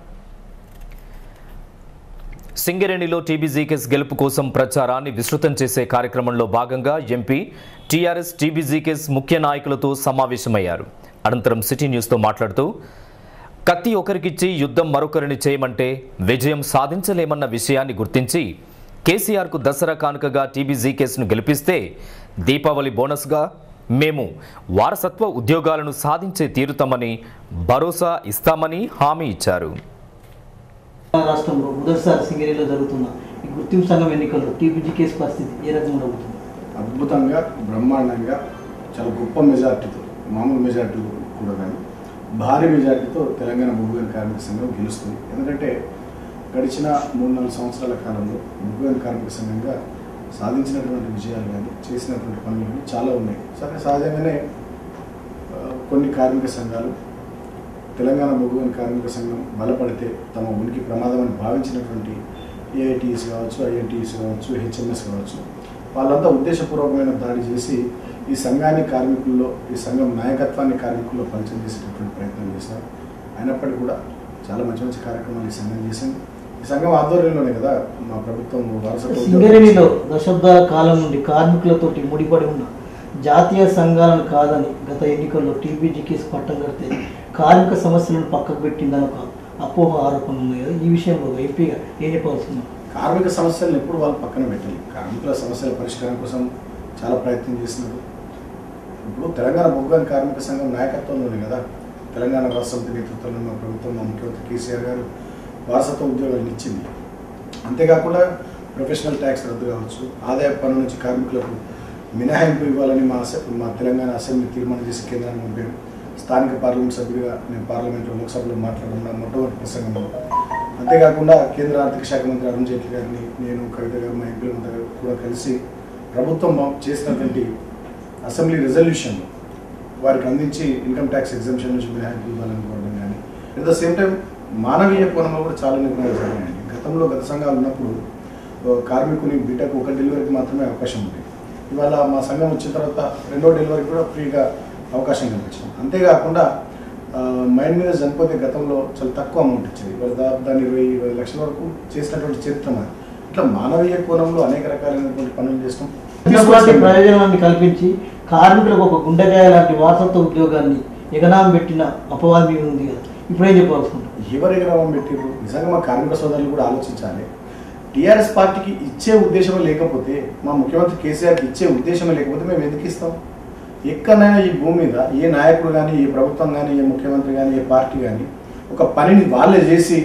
సింగరేణిలో టీబీజీకేస్ గెలుపు కోసం ప్రచారాన్ని విస్తృతం చేసే కార్యక్రమంలో భాగంగా ఎంపీ టీఆర్ఎస్ టీబీజీకేస్ ముఖ్య నాయకులతో సమావేశమయ్యారు అనంతరం సిటీ న్యూస్తో మాట్లాడుతూ కత్తి ఒకరికిచ్చి యుద్ధం మరొకరిని చేయమంటే విజయం సాధించలేమన్న విషయాన్ని గుర్తించి కేసీఆర్కు దసరా కానుకగా టీబీజీకేస్ను గెలిపిస్తే దీపావళి బోనస్గా మేము వారసత్వ ఉద్యోగాలను సాధించే తీరుతామని భరోసా ఇస్తామని హామీ ఇచ్చారు రాష్ట్రంలో మొదటిసారి సింగరేలో జరుగుతున్న ఈ గుర్తింపు సంఘం ఎన్నికల్లో టీపీజీ కేసు పరిస్థితి ఏ రకంగా అవుతుంది అద్భుతంగా బ్రహ్మాండంగా చాలా గొప్ప మెజార్టీతో మామూలు మెజార్టీ కూడా కానీ భారీ మెజార్టీతో తెలంగాణ భూగోళ కార్మిక సంఘం గెలుస్తుంది ఎందుకంటే గడిచిన మూడు నాలుగు సంవత్సరాల కాలంలో భూగోళ కార్మిక సంఘంగా సాధించినటువంటి విజయాలు కానీ చేసినటువంటి పనులు కానీ చాలా ఉన్నాయి సరే సహజంగానే ఆ, కొన్ని కార్మిక సంఘాలు తెలంగాణ భూగోళ కార్మిక సంఘం బలపడితే తమ ఉనికి ప్రమాదం అని భావించినటువంటి ఏఐటీఎస్ కావచ్చు ఐఐటీఎస్ కావచ్చు హెచ్ఎంఎస్ కావచ్చు వాళ్ళంతా ఉద్దేశపూర్వకమైన దాడి చేసి ఈ సంఘాన్ని కార్మికుల్లో ఈ సంఘం నాయకత్వాన్ని కార్మికుల్లో పరిచయం చేసేటటువంటి ప్రయత్నం చేశారు అయినప్పటికీ కూడా చాలా మంచి మంచి కార్యక్రమాలు ఈ సంఘం చేసింది ఈ సంఘం ఆధ్వర్యంలోనే కదా మా ప్రభుత్వం వారసత్వ ఉద్యోగాలు సింగరేణిలో దశాబ్దాల కాలం నుండి కార్మికులతోటి ముడిపడి ఉన్న జాతీయ సంఘాలను కాదని గత ఎన్నికల్లో టీబీజీ కేసు పట్టం కడితే కార్మిక సమస్యలను పక్కకు పెట్టిందని ఒక అపోహ ఆరోపణ ఉన్నాయి కదా ఈ విషయంలో ఎంపీగా ఏం చెప్పాల్సింది కార్మిక సమస్యలను ఎప్పుడు వాళ్ళు పక్కన పెట్టాలి కార్మికుల సమస్యల పరిష్కారం కోసం చాలా ప్రయత్నం చేస్తున్నారు ఇప్పుడు తెలంగాణ బొగ్గాని కార్మిక సంఘం నాయకత్వంలోనే కదా తెలంగాణ రాష్ట్ర సమితి నేతృత్వంలో మా ప్రభుత్వం మా ముఖ్యమంత్రి కేసీఆర్ గారు వారసత్వ ఉద్యోగాలను ఇచ్చింది అంతేకాకుండా ప్రొఫెషనల్ ట్యాక్స్ రద్దు కావచ్చు ఆదాయ పన్ను నుంచి కార్మికులకు మినహాయింపు ఇవ్వాలని మా అసె మా తెలంగాణ అసెంబ్లీ తీర్మానం చేసి కేంద్రానికి పంపారు స్థానిక పార్లమెంట్ సభ్యుడిగా నేను పార్లమెంట్లో లోక్సభలో మాట్లాడడం నా మొట్టమొదటి ప్రసంగంలో అంతేకాకుండా కేంద్ర ఆర్థిక శాఖ మంత్రి అరుణ్ జైట్లీ గారిని నేను కవిత గారు మా ఎంపీలంతా కూడా కలిసి ప్రభుత్వం మా- చేసినటువంటి అసెంబ్లీ రెజల్యూషన్ వారికి అందించి ఇన్కమ్ ట్యాక్స్ ఎగ్జామ్షన్ నుంచి మినహాయింపు ఇవ్వాలని కోరడం కానీ అట్ ద సేమ్ టైం మానవీయ కోణంలో కూడా చాలా నిర్ణయాలు జరిగాయండి గతంలో గత సంఘాలు ఉన్నప్పుడు ఓ కార్మికుని బిడ్డకు ఒక డెలివరీకి మాత్రమే అవకాశం ఉంది ఇవాళ మా సంఘం వచ్చిన తర్వాత రెండో డెలివరీకి కూడా ఫ్రీగా అవకాశం కల్పించాం అంతేకాకుండా ఆ, మైండ్ మీద చనిపోతే గతంలో చాలా తక్కువ అమౌంట్ ఇచ్చేది ఇవాళ దాదాపు దాన్ని ఇరవై ఇరవై లక్షల వరకు చేసినటువంటి చరిత్ర మాది ఇట్లా మానవీయ కోణంలో అనేక రకాలైనటువంటి పనులు చేస్తాం ఇటువంటి ప్రయోజనాన్ని కల్పించి కార్మికులకు ఒక గుండెకాయ లాంటి వారసత్వ ఉద్యోగాన్ని ఎగనాం పెట్టిన అపవాదం మీద ఉంది కదా ఇప్పుడేం చెప్పాల్సుకుంటాం ఎవరి గ్రామం పెట్టిర్రు నిజంగా మా కార్మిక సోదరులు కూడా ఆలోచించాలి టీఆర్ఎస్ పార్టీకి ఇచ్చే ఉద్దేశమే లేకపోతే మా ముఖ్యమంత్రి కేసీఆర్కి ఇచ్చే ఉద్దేశమే లేకపోతే మేము ఎందుకు ఇస్తాం ఎక్కడైనా ఈ భూమి మీద ఏ నాయకుడు కానీ ఏ ప్రభుత్వం కానీ ఏ ముఖ్యమంత్రి కానీ ఏ పార్టీ కానీ ఒక పనిని వాళ్ళే చేసి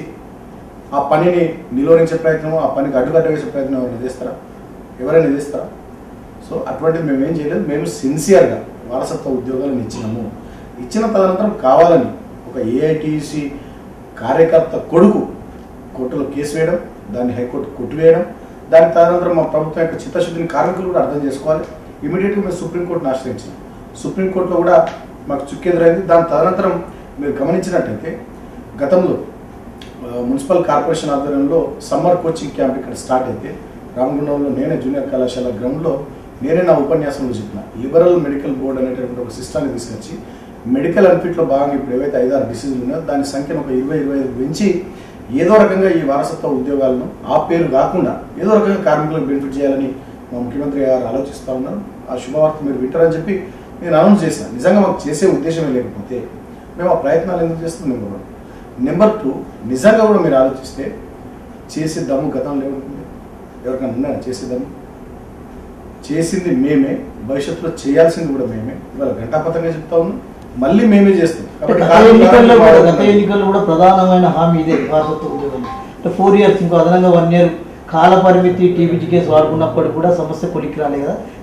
ఆ పనిని నిలువరించే ప్రయత్నం ఆ పనికి అడ్డుకట్ట వేసే ప్రయత్నం ఎవరైనా చేస్తారా ఎవరైనా చేస్తారా సో అటువంటిది మేము ఏం చేయలేదు మేము సిన్సియర్గా వారసత్వ ఉద్యోగాలను ఇచ్చినాము ఇచ్చిన తదనంతరం కావాలని ఒక ఏఐటీసీ కార్యకర్త కొడుకు కోర్టులో కేసు వేయడం దాన్ని హైకోర్టు కొట్టివేయడం దాని తదనంతరం మా ప్రభుత్వం యొక్క చిత్తశుద్ధిని కార్మికులు కూడా అర్థం చేసుకోవాలి ఇమీడియట్గా మేము సుప్రీంకోర్టును ఆశ్రయించాం సుప్రీంకోర్టులో కూడా మాకు చుక్కెదురైంది దాని తదనంతరం మీరు గమనించినట్టయితే గతంలో ఆ, మున్సిపల్ కార్పొరేషన్ ఆధ్వర్యంలో సమ్మర్ కోచింగ్ క్యాంప్ ఇక్కడ స్టార్ట్ అయితే రామగుండంలో నేనే జూనియర్ కళాశాల గ్రౌండ్లో నేనే నా ఉపన్యాసంలో చెప్పిన లిబరల్ మెడికల్ బోర్డు అనేటటువంటి ఒక సిస్టాన్ని తీసుకొచ్చి మెడికల్ అన్ఫిట్లో భాగంగా ఇప్పుడు ఏవైతే ఐదారు డిసీజులు ఉన్నాయో దాని సంఖ్యను ఒక ఇరవై ఇరవై ఐదు పెంచి ఏదో రకంగా ఈ వారసత్వ ఉద్యోగాలను ఆ పేరు కాకుండా ఏదో రకంగా కార్మికులకు బెనిఫిట్ చేయాలని మా ముఖ్యమంత్రి గారు ఆలోచిస్తూ ఉన్నారు ఆ శుభవార్త మీరు వింటారని చెప్పి నేను అనౌన్స్ చేశాను నిజంగా మాకు చేసే ఉద్దేశమే లేకపోతే మేము ఆ ప్రయత్నాలు ఎందుకు చేస్తున్నాం నెంబర్ వన్ నెంబర్ టూ నిజంగా కూడా మీరు ఆలోచిస్తే చేసే దమ్ము గతంలో ఏముంటుంది ఎవరికైనా ఉన్నాయా చేసే దమ్ము చేసింది మేమే భవిష్యత్తులో చేయాల్సింది కూడా మేమే ఇవాళ ఘంటాపథంగా చెప్తా ఉన్నాం మళ్ళీ మేమే చేస్తాం కాబట్టి గత ఎన్నికల్లో కూడా గత కార్మికులు ఎన్నికల్లో కూడా ప్రధానమైన హామీ ఇదే వారసత్వ ఉద్యోగం అంటే ఫోర్ ఇయర్స్ ఇంకో అదనంగా వన్ ఇయర్ కాల పరిమితి టీబీజీ కేసు వాడుకున్నప్పటికి కూడా సమస్య కొలికి రాలే కదా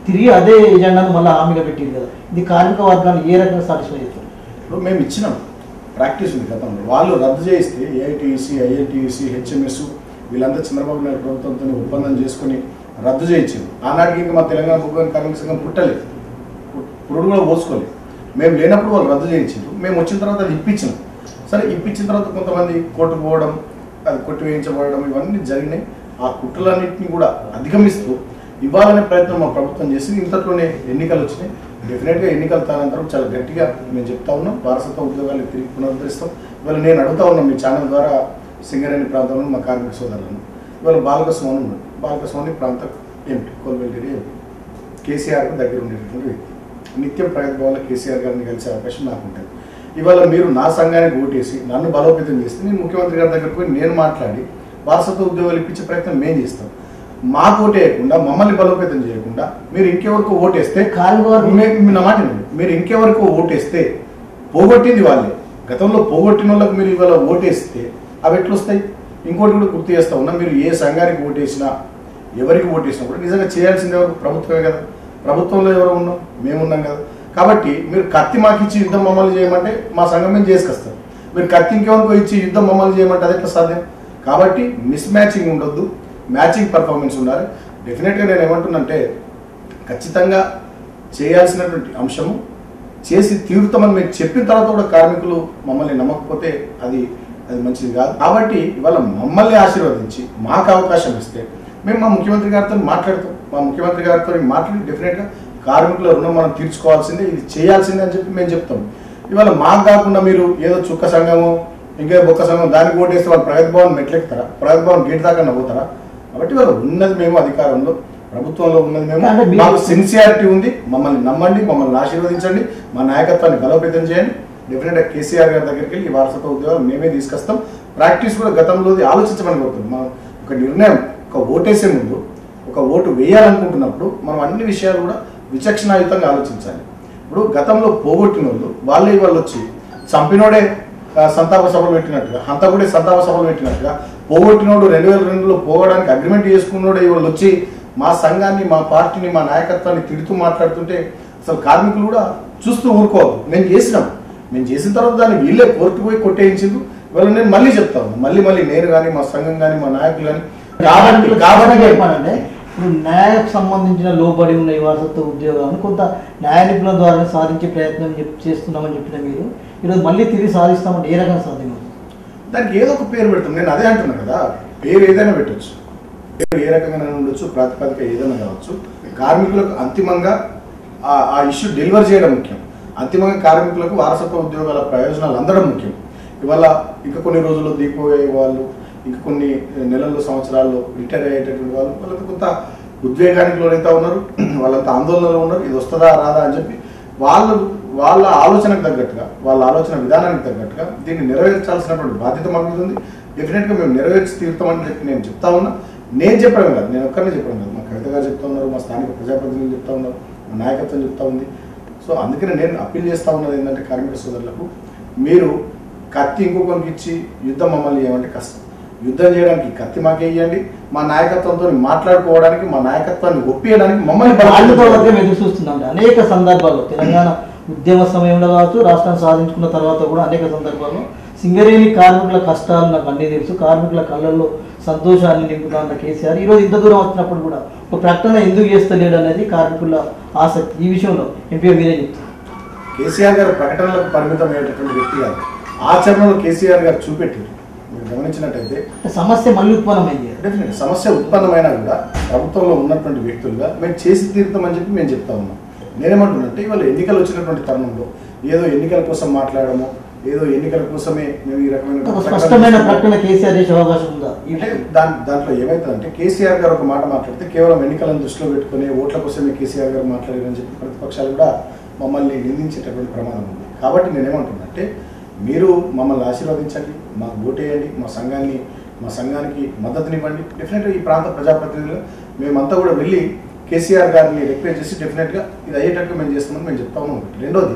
తిరిగి అదే ఎజెండాను మళ్ళీ హామీగా పెట్టింది కదా ఇది కార్మిక వర్గాన్ని ఏ రకంగా సాటిస్ఫై చేస్తారు ఇప్పుడు మేము ఇచ్చినాం ప్రాక్టీస్ ఉంది గతంలో వాళ్ళు రద్దు చేయిస్తే ఏఐటీసీ ఐఐటీసీ హెచ్ఎంఎస్ వీళ్ళంతా చంద్రబాబు నాయుడు ప్రభుత్వంతో ఒప్పందం చేసుకుని రద్దు చేయించారు ఆనాటికి ఇంకా మా తెలంగాణ భూగోళ కార్మిక సంఘం పుట్టలేదు పురుడు కూడా పోసుకోలేదు మేము లేనప్పుడు వాళ్ళు రద్దు చేయించారు మేము వచ్చిన తర్వాత అది ఇప్పించినాం సరే ఇప్పించిన తర్వాత కొంతమంది కోర్టుకు పోవడం అది కొట్టివేయించబడడం ఇవన్నీ జరిగినాయి ఆ కుట్రలన్నింటినీ కూడా అధిగమిస్తూ ఇవ్వాలనే ప్రయత్నం మా ప్రభుత్వం చేసింది ఇంతట్లోనే ఎన్నికలు వచ్చినాయి డెఫినెట్గా ఎన్నికల తదనంతరం చాలా గట్టిగా మేము చెప్తా ఉన్నాం వారసత్వ ఉద్యోగాలు తిరిగి పునరుద్ధరిస్తాం ఇవాళ నేను అడుగుతా ఉన్నాం మీ ఛానల్ ద్వారా సింగరేణి ప్రాంతంలో మా కార్మిక సోదరులను ఇవాళ బాలక స్వామి ఉన్నాడు బాలక స్వామి ప్రాంత ఎంపీ కోల్వెల్లి ఎంపీ కేసీఆర్ దగ్గర ఉండేటటువంటి వ్యక్తి నిత్యం ప్రగతి భవన్లో కేసీఆర్ గారిని కలిసే అవకాశం నాకు ఉంటుంది ఇవాళ మీరు నా సంఘానికి ఓటేసి నన్ను బలోపేతం చేస్తే నేను ముఖ్యమంత్రి గారి దగ్గరకు పోయి నేను మాట్లాడి వారసత్వ ఉద్యోగాలు ఇప్పించే ప్రయత్నం మేము చేస్తాం మాకు ఓటేయకుండా మమ్మల్ని బలోపేతం చేయకుండా మీరు ఇంకెవరికో ఓటేస్తే మే- మీ- నా మాట వినండి. మీరు ఇంకెవరికో ఓటేస్తే పోగొట్టింది వాళ్ళే గతంలో పోగొట్టిన వాళ్ళకి మీరు ఇవాళ ఓటేస్తే అవి ఎట్లా వస్తాయి ఇంకోటి కూడా గుర్తు చేస్తా ఉన్నా మీరు ఏ సంఘానికి ఓటేసినా ఎవరికి ఓటేసినా కూడా నిజంగా చేయాల్సింది ఎవరు ప్రభుత్వమే కదా ప్రభుత్వంలో ఎవరు ఉన్నాం మేమున్నాం కదా కాబట్టి మీరు కత్తి మాకు ఇచ్చి యుద్ధం మమ్మల్ని చేయమంటే మా సంఘం మేము చేసుకొస్తాం మీరు కత్తి ఇంకెవరికో ఇచ్చి యుద్ధం మమ్మల్ని చేయమంటే అది ఎట్లా సాధ్యం కాబట్టి మిస్ మ్యాచింగ్ ఉండొద్దు మ్యాచింగ్ పర్ఫార్మెన్స్ ఉండాలి డెఫినెట్గా నేను ఏమంటున్నంటే ఖచ్చితంగా చేయాల్సినటువంటి అంశము చేసి తీరుతామని మీరు చెప్పిన తర్వాత కూడా కార్మికులు మమ్మల్ని నమ్మకపోతే అది అది మంచిది కాదు కాబట్టి ఇవాళ మమ్మల్ని ఆశీర్వదించి మాకు అవకాశం ఇస్తే మేము మా ముఖ్యమంత్రి గారితో మాట్లాడతాం మా ముఖ్యమంత్రి గారితో మాట్లాడి డెఫినెట్గా కార్మికుల రుణం మనం తీర్చుకోవాల్సిందే ఇది చేయాల్సిందే అని చెప్పి మేము చెప్తాం ఇవాళ మాకు కాకుండా మీరు ఏదో చుక్క సంఘము ఇంకా బొక్క సంఘం దానికి ఓటేస్తే వాళ్ళు ప్రగతి భవన్ మెట్లెక్కుతారా ప్రగతి భవన్ గేట్ దాకా పోతారా కాబట్టి వాళ్ళు ఉన్నది మేము అధికారంలో ప్రభుత్వంలో ఉన్నది అంటే మేము మీరు- మాకు సిన్సియారిటీ ఉంది మమ్మల్ని నమ్మండి మమ్మల్ని ఆశీర్వదించండి మా నాయకత్వాన్ని బలోపేతం చేయండి డెఫినెట్గా కేసీఆర్ గారి దగ్గరికి వెళ్ళి ఈ వారసత్వ ఉద్యోగాలు మేమే తీసుకొస్తాం ప్రాక్టీస్ కూడా గతంలో ఆలోచించమని కోరుతుంది మా ఒక నిర్ణయం ఒక ఓటేసే ముందు ఒక ఓటు వేయాలనుకుంటున్నప్పుడు మనం అన్ని విషయాలు కూడా విచక్షణాయుతంగా ఆలోచించాలి ఇప్పుడు గతంలో పోగొట్టిన వాళ్ళు వాళ్ళే వాళ్ళు వచ్చి చంపినోడే ఆ, సంతాప సభలు పెట్టినట్టుగా హంతకుడే సంతాప సభలు పెట్టినట్టుగా పోగొట్టినోడు రెండు వేల రెండులో పోవడానికి అగ్రిమెంట్ చేసుకున్నోడే వాళ్ళు వచ్చి మా సంఘాన్ని మా పార్టీని మా నాయకత్వాన్ని తిడుతూ మాట్లాడుతుంటే అసలు కార్మికులు కూడా చూస్తూ ఊరుకోవద్దు మేము చేసినాం మేము చేసిన తర్వాత దాన్ని వీళ్ళే కోర్టుకు పోయి కొట్టేయించింది ఇవాళ నేను మళ్ళీ చెప్తాను మళ్ళీ మళ్ళీ నేను కానీ మా సంఘం కానీ మా నాయకులు కానీ కాబట్టి కాబట్టి చెప్పాలంటే ఇప్పుడు న్యాయకు సంబంధించిన లోబడి ఉన్న ఈ వారసత్వ ఉద్యోగాలను కొంత న్యాయ నిపుణుల ద్వారా సాధించే ప్రయత్నం చెప్- చేస్తున్నామని చెప్పిన మీరు ఈరోజు మళ్ళీ తిరిగి సాధిస్తామంటే ఏ రకంగా సాధ్యం దానికి ఏదో ఒక పేరు పెడతాం నేను అదే అంటున్నా కదా పేరు ఏదైనా పెట్టొచ్చు పేరు ఏ రకంగా ఉండొచ్చు ప్రాతిపదిక ఏదైనా కావచ్చు కార్మికులకు అంతిమంగా ఆ ఆ ఇష్యూ డెలివర్ చేయడం ముఖ్యం అంతిమంగా కార్మికులకు వారసత్వ ఉద్యోగాల ప్రయోజనాలు అందడం ముఖ్యం ఇవాళ ఇంకా కొన్ని రోజుల్లో దిగిపోయే వాళ్ళు ఇంకా కొన్ని నెలల్లో సంవత్సరాల్లో రిటైర్ అయ్యేటటువంటి వాళ్ళు వాళ్ళకి కొంత ఉద్వేగానికి లోనైతే ఉన్నారు వాళ్ళంతా ఆందోళనలో ఉన్నారు ఇది వస్తుందా రాదా అని చెప్పి వాళ్ళు వాళ్ళ ఆలోచనకు తగ్గట్టుగా వాళ్ళ ఆలోచన విధానానికి తగ్గట్టుగా దీన్ని నెరవేర్చాల్సినటువంటి బాధ్యత మా మీద ఉంది డెఫినెట్గా మేము నెరవేర్చి తీరుతామని చెప్పి నేను చెప్తా ఉన్నా నేను చెప్పడం కాదు నేను ఒక్కరినే చెప్పడం కాదు మా కవిత గారు చెప్తా ఉన్నారు మా స్థానిక ప్రజాప్రతినిధులు చెప్తా ఉన్నారు మా నాయకత్వం చెప్తా ఉంది సో అందుకనే నేను అప్పీల్ చేస్తా ఉన్నది ఏంటంటే కార్మిక సోదరులకు మీరు కత్తి ఇంకొకరికి ఇచ్చి యుద్ధం మమ్మల్ని ఏమంటే కష్టం యుద్ధం చేయడానికి కత్తి మాకే ఇవ్వండి మా నాయకత్వంతో మాట్లాడుకోవడానికి మా నాయకత్వాన్ని ఒప్పియడానికి మమ్మల్ని కార్మిక బలపరచండి. వర్గం ఎదురు చూస్తున్నాం అనేక సందర్భాల్లో తెలంగాణ ఉద్యమ సమయంలో కావచ్చు రాష్ట్రాన్ని సాధించుకున్న తర్వాత కూడా అనేక సందర్భాల్లో సింగరేణి కార్మికుల కష్టాలు నాకు అన్నీ తెలుసు కార్మికుల కళ్ళల్లో సంతోషాన్ని నింపుతాన్న కేసీఆర్ ఈరోజు ఇంత దూరం వచ్చినప్పుడు కూడా ఒక ప్రకటన ఎందుకు చేస్తలేడు అనేది కార్మికుల ఆసక్తి ఈ విషయంలో ఎంపీ మీరే చెప్తారు కేసీఆర్ గారు ప్రకటనలకు పరిమితమైనటువంటి వ్యక్తి కాదు ఆచరణలో కేసీఆర్ గారు చూపెట్టారు మీరు గమనించినట్టయితే సమస్య మళ్ళీ ఉత్పన్నమైంది డెఫినెట్ సమస్య ఉత్పన్నమైనా కూడా ప్రభుత్వంలో ఉన్నటువంటి వ్యక్తులుగా మేము చేసి తీరుతామని చెప్పి మేము చెప్తా ఉన్నాం నేనేమంటున్నంటే ఇవాళ ఎన్నికలు వచ్చినటువంటి తరుణంలో ఏదో ఎన్నికల కోసం మాట్లాడము ఏదో ఎన్నికల కోసమే మేము ఈ రకమైన ఒక స్పష్టమైన ప్రకటన కేసీఆర్ చేసే అవకాశం ఉందా ఈ అంటే దాని దాంట్లో ఏమవుతుందంటే కేసీఆర్ గారు ఒక మాట మాట్లాడితే కేవలం ఎన్నికలను దృష్టిలో పెట్టుకుని ఓట్ల కోసమే కేసీఆర్ గారు మాట్లాడారని చెప్పి ప్రతిపక్షాలు కూడా మమ్మల్ని నిందించేటటువంటి ప్రమాదం ఉంది కాబట్టి నేనేమంటున్నానంటే మీరు మమ్మల్ని ఆశీర్వదించండి మాకు ఓటేయండి మా సంఘాన్ని మా సంఘానికి మద్దతునివ్వండి డెఫినెట్గా ఈ ప్రాంత ప్రజాప్రతినిధులు మేమంతా కూడా వెళ్ళి కేసీఆర్ గారిని రిక్వెస్ట్ చేసి డెఫినెట్గా ఇది అయ్యేటట్టు మేము చేస్తామని మేము చెప్తా ఉన్నాం ఒకటి. రెండోది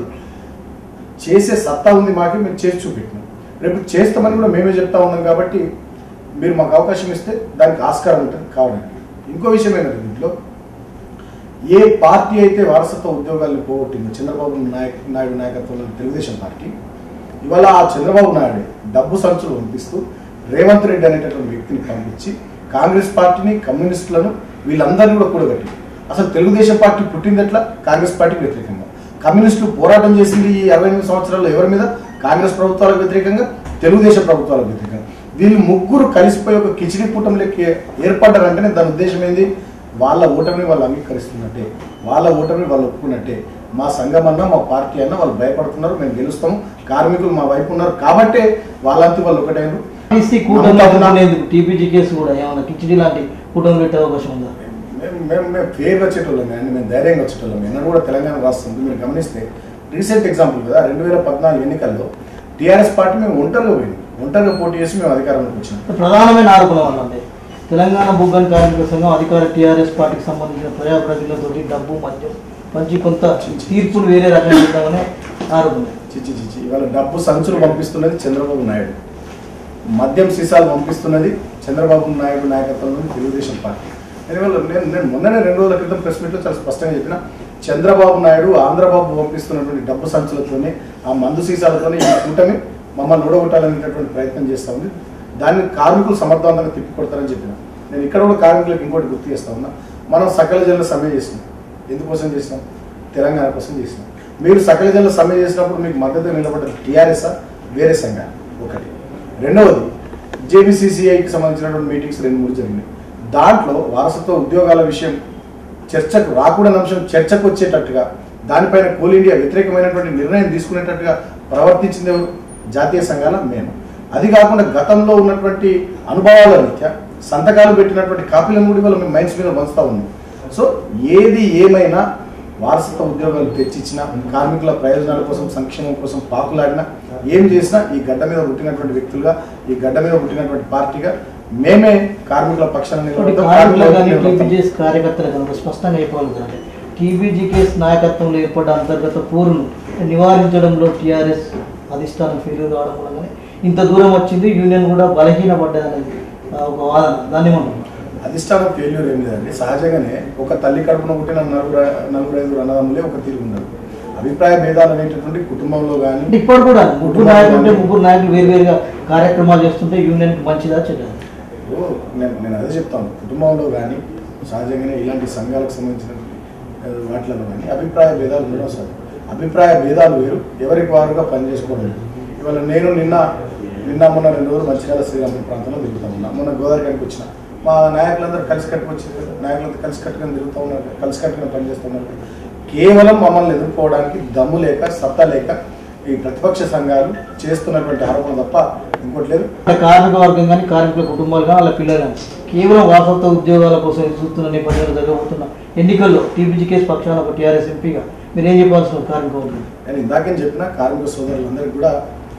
చేసే సత్తా ఉంది మాకు మేము చేసి చూపెట్టినాం రేపు చేస్తామని కూడా మేమే చెప్తా ఉన్నాం కాబట్టి మీరు మాకు అవకాశం ఇస్తే దానికి ఆస్కారం ఉంటుంది కావడానికి ఇంకో విషయం ఏంటంటే దీంట్లో ఏ పార్టీ అయితే వారసత్వ ఉద్యోగాలను పోగొట్టిందో చంద్రబాబు నాయక్ నాయుడు నాయకత్వంలో తెలుగుదేశం పార్టీ ఇవాళ ఆ చంద్రబాబు నాయుడు డబ్బు సంచులు పంపిస్తూ రేవంత్ రెడ్డి అనేటటువంటి వ్యక్తిని పంపించి కాంగ్రెస్ పార్టీని కమ్యూనిస్టులను వీళ్ళందరినీ కూడా కూడగట్టి అసలు తెలుగుదేశం పార్టీ పుట్టింది ఎట్లా కాంగ్రెస్ పార్టీకి వ్యతిరేకంగా కమ్యూనిస్టులు పోరాటం చేసింది ఈ అరవై ఎనిమిది సంవత్సరాల్లో ఎవరి మీద కాంగ్రెస్ ప్రభుత్వాలకు వ్యతిరేకంగా తెలుగుదేశం ప్రభుత్వాలకు వ్యతిరేకంగా వీళ్ళు ముగ్గురు కలిసిపోయి ఒక కిచిడి కూటమిలోకి ఏర్పడ్డారంటేనే దాని ఉద్దేశం ఏంది వాళ్ళ ఓటమిని వాళ్ళు అంగీకరిస్తున్నట్టే వాళ్ళ ఓటమిని వాళ్ళు ఒప్పుకున్నట్టే మా సంఘం అన్నా మా పార్టీ అన్నా వాళ్ళు భయపడుతున్నారు మేము గెలుస్తాము కార్మికులు మా వైపు ఉన్నారు కాబట్టే వాళ్ళంతా వాళ్ళు ఒకటైన టీసీ కూటమి లేదు టీపీజీ కేసు కూడా ఏమన్నా కిచిడి లాంటి కూటమి పెట్టే అవకాశం ఉందా మేము మేము మేము ఫేర్గా వచ్చేటోళ్ళం కానీ మేము ధైర్యంగా వచ్చేటోళ్ళం ఎన్నడూ కూడా తెలంగాణ రాష్ట్రం మీరు గమనిస్తే రీసెంట్ ఎగ్జాంపుల్ కదా రెండు వేల పద్నాలుగు ఎన్నికల్లో టీఆర్ఎస్ పార్టీ మేము ఒంటరిగా పోయింది ఒంటరిగా పోటీ చేసి మేము అధికారంలోకి వచ్చినాం ప్రధానమైన ఆరోపణ వాళ్ళంటే తెలంగాణ బొగ్గన్ కార్మిక సంఘం అధికార టీఆర్ఎస్ పార్టీకి సంబంధించిన ప్రజాప్రతినిధులతోటి డబ్బు మద్యం పంచి కొంత తీర్పులు వేరే రకంగా ఇద్దామనే ఆరోపణ చిచ్చి చిచ్చి ఇవాళ డబ్బు సంచులు పంపిస్తున్నది చంద్రబాబు నాయుడు మద్యం సీసాలు పంపిస్తున్నది చంద్రబాబు నాయుడు నాయకత్వంలోని తెలుగుదేశం పార్టీ నేను ఇవాళ నేను నేను మొన్ననే రెండు రోజుల క్రితం ప్రెస్ మీట్లో చాలా స్పష్టంగా చెప్పిన చంద్రబాబు నాయుడు ఆంధ్రబాబు పంపిస్తున్నటువంటి డబ్బు సంచులతోనే ఆ మందు సీసాలతోనే ఈ కూటమి మమ్మల్ని ఓడగొట్టాలనేటటువంటి ప్రయత్నం చేస్తా ఉంది దాన్ని కార్మికులు సమర్థవంతంగా తిప్పికొడతారని చెప్పిన నేను ఇక్కడ కూడా కార్మికులకు ఇంకోటి గుర్తు చేస్తా ఉన్నా మనం సకల జనుల సమ్మె చేసినాం ఎందుకోసం చేసినాం తెలంగాణ కోసం చేసినాం మీరు సకల జనుల సమ్మె చేసినప్పుడు మీకు మద్దతు నిలబడ్డది టీఆర్ఎస్ వేరే సంఘాలు ఒకటి రెండవది జేబీసీసీఐకి సంబంధించినటువంటి మీటింగ్స్ రెండు మూడు జరిగినాయి దాంట్లో వారసత్వ ఉద్యోగాల విషయం చర్చకు రాకూడని అంశం చర్చకు వచ్చేటట్టుగా దానిపైన కోల్ ఇండియా వ్యతిరేకమైనటువంటి నిర్ణయం తీసుకునేటట్టుగా ప్రవర్తించింది ఎవరు జాతీయ సంఘాల మేము అది కాకుండా గతంలో ఉన్నటువంటి అనుభవాల రీత్యా సంతకాలు పెట్టినటువంటి కాపీలను కూడా ఇవాళ మేము మైండ్స్ మీద పంచుతా ఉన్నాం సో ఏది ఏమైనా వారసత్వ ఉద్యోగాలు తెచ్చిచ్చిన కార్మికుల ప్రయోజనాల కోసం సంక్షేమం కోసం పాకులాడినా ఏం చేసినా ఈ గడ్డ మీద పుట్టినటువంటి వ్యక్తులుగా ఈ గడ్డ మీద పుట్టినటువంటి పార్టీగా మేమే కార్మికుల పక్షాన నిలబడతాం కార్మికుల కార్మికులు వైపు కానీ నిలబడతాం. టీబీజీఎస్ కార్యకర్తలు కనుక స్పష్టంగా చెప్పగలుగుతారంటే టీబీజీ కేసు నాయకత్వంలో ఏర్పడ్డ అంతర్గత పోరును నివారించడంలో టీఆర్ఎస్ అధిష్టానం ఫెయిల్యూర్ కావడం వల్లనే ఇంత దూరం వచ్చింది యూనియన్ కూడా బలహీనపడ్డదనేది ఆ, ఒక వాదన దాన్ని మనం అధిష్టానం ఫెయిల్యూర్ ఏం లేదండి సహజంగానే ఒక తల్లి కడుపున పుట్టిన నలుగురు నలుగురు ఐదుగురు అన్నదమ్ములే ఒక తీరు ఉండదు అభిప్రాయ భేదాలు అనేటటువంటి కుటుంబంలో కానీ అంటే ఇప్పుడు కూడా ముగ్గురు నాయకులు ఉంటే ముగ్గురు నాయకులు వేరువేరుగా కార్యక్రమాలు చేస్తుంటే యూనియన్కి మంచిదా చెడ్డదా ఓ, నేను నేను అదే చెప్తాను కుటుంబంలో కానీ సహజంగానే ఇలాంటి సంఘాలకు సంబంధించిన ఆ, వాటిలలో కానీ అభిప్రాయ భేదాలు ఉండడం సార్ అభిప్రాయ భేదాలు వేరు ఎవరికి వారుగా పనిచేసుకోవడం వేరు. ఇవాళ నేను నిన్న నిన్న మొన్న రెండు రోజులు మంచిర్యాల శ్రీరాముల ప్రాంతంలో తిరుగుతా ఉన్నా మొన్న గోదావరికి వచ్చిన మా నాయకులందరూ కలిసి కట్టుకు వచ్చారు కదా నాయకులందరూ కలిసి కట్టుకుని తిరుగుతూ ఉన్నారు కలిసి కట్టుకుని పనిచేస్తున్నారు కదా. కేవలం మమ్మల్ని ఎదుర్కోవడానికి దమ్ము లేక సత్తా లేక ఈ ప్రతిపక్ష సంఘాలు చేస్తున్నటువంటి ఆరోపణ తప్ప ఇంకోటి లేదు అంటే కార్మిక వర్గం కానీ కార్మికుల కుటుంబాలు కానీ వాళ్ళ పిల్లలు కానీ కేవలం వాసత్వ ఉద్యోగాల కోసం ఎదురు చూస్తున్న నేపథ్యంలో జరగబోతున్న ఎన్నికల్లో టీపీజీ కేసు పక్షాన ఒక టీఆర్ఎస్ ఎంపీగా మీరు ఏం చెప్పాల్సిన కార్మిక వర్గం నేను ఇందాకే చెప్పిన కార్మిక సోదరులందరికీ కూడా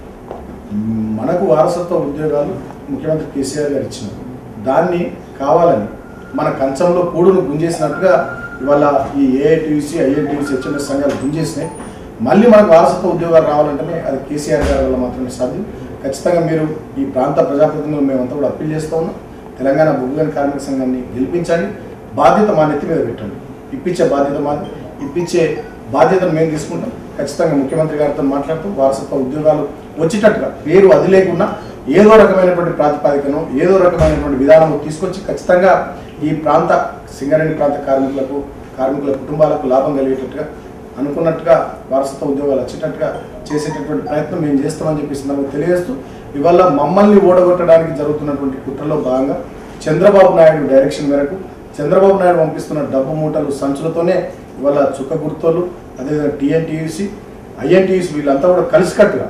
మ్, మనకు వారసత్వ ఉద్యోగాలు ముఖ్యమంత్రి కేసీఆర్ గారు ఇచ్చినారు దాన్ని కావాలని మన కంచంలో కూడును గుంజేసినట్టుగా ఇవాళ ఈ ఏఐటీసీ ఐఎన్టీసీ హెచ్ఎంఎస్ సంఘాలు గుంజేసినాయి మళ్ళీ మనకు వారసత్వ ఉద్యోగాలు రావాలంటేనే అది కేసీఆర్ గారి వల్ల మాత్రమే సాధ్యం ఖచ్చితంగా మీరు ఈ ప్రాంత ప్రజాప్రతినిధులు మేమంతా కూడా అప్పీల్ చేస్తూ ఉన్నాం తెలంగాణ బొగ్గుగని కార్మిక సంఘాన్ని గెలిపించండి బాధ్యత మా నెత్తి మీద పెట్టండి ఇప్పించే బాధ్యత మాది ఇప్పించే బాధ్యతను మేము తీసుకుంటాం ఖచ్చితంగా ముఖ్యమంత్రి గారితో మాట్లాడుతూ వారసత్వ ఉద్యోగాలు వచ్చేటట్టుగా పేరు అది లేకుండా ఏదో రకమైనటువంటి ప్రాతిపాదికను ఏదో రకమైనటువంటి విధానం తీసుకొచ్చి ఖచ్చితంగా ఈ ప్రాంత సింగరేణి ప్రాంత కార్మికులకు కార్మికుల కుటుంబాలకు లాభం కలిగేటట్టుగా అనుకున్నట్టుగా వారసత్వ ఉద్యోగాలు వచ్చేటట్టుగా చేసేటటువంటి ప్రయత్నం మేము చేస్తామని చెప్పేసి నాకు తెలియజేస్తూ ఇవాళ మమ్మల్ని ఓడగొట్టడానికి జరుగుతున్నటువంటి కుట్రలో భాగంగా చంద్రబాబు నాయుడు డైరెక్షన్ మేరకు చంద్రబాబు నాయుడు పంపిస్తున్న డబ్బు మూటలు సంచులతోనే ఇవాళ చుక్క గుర్తోలు అదేవిధంగా టీఎన్టీయూసి ఐఎన్టీయూసి వీళ్ళంతా కూడా కలిసికట్టుగా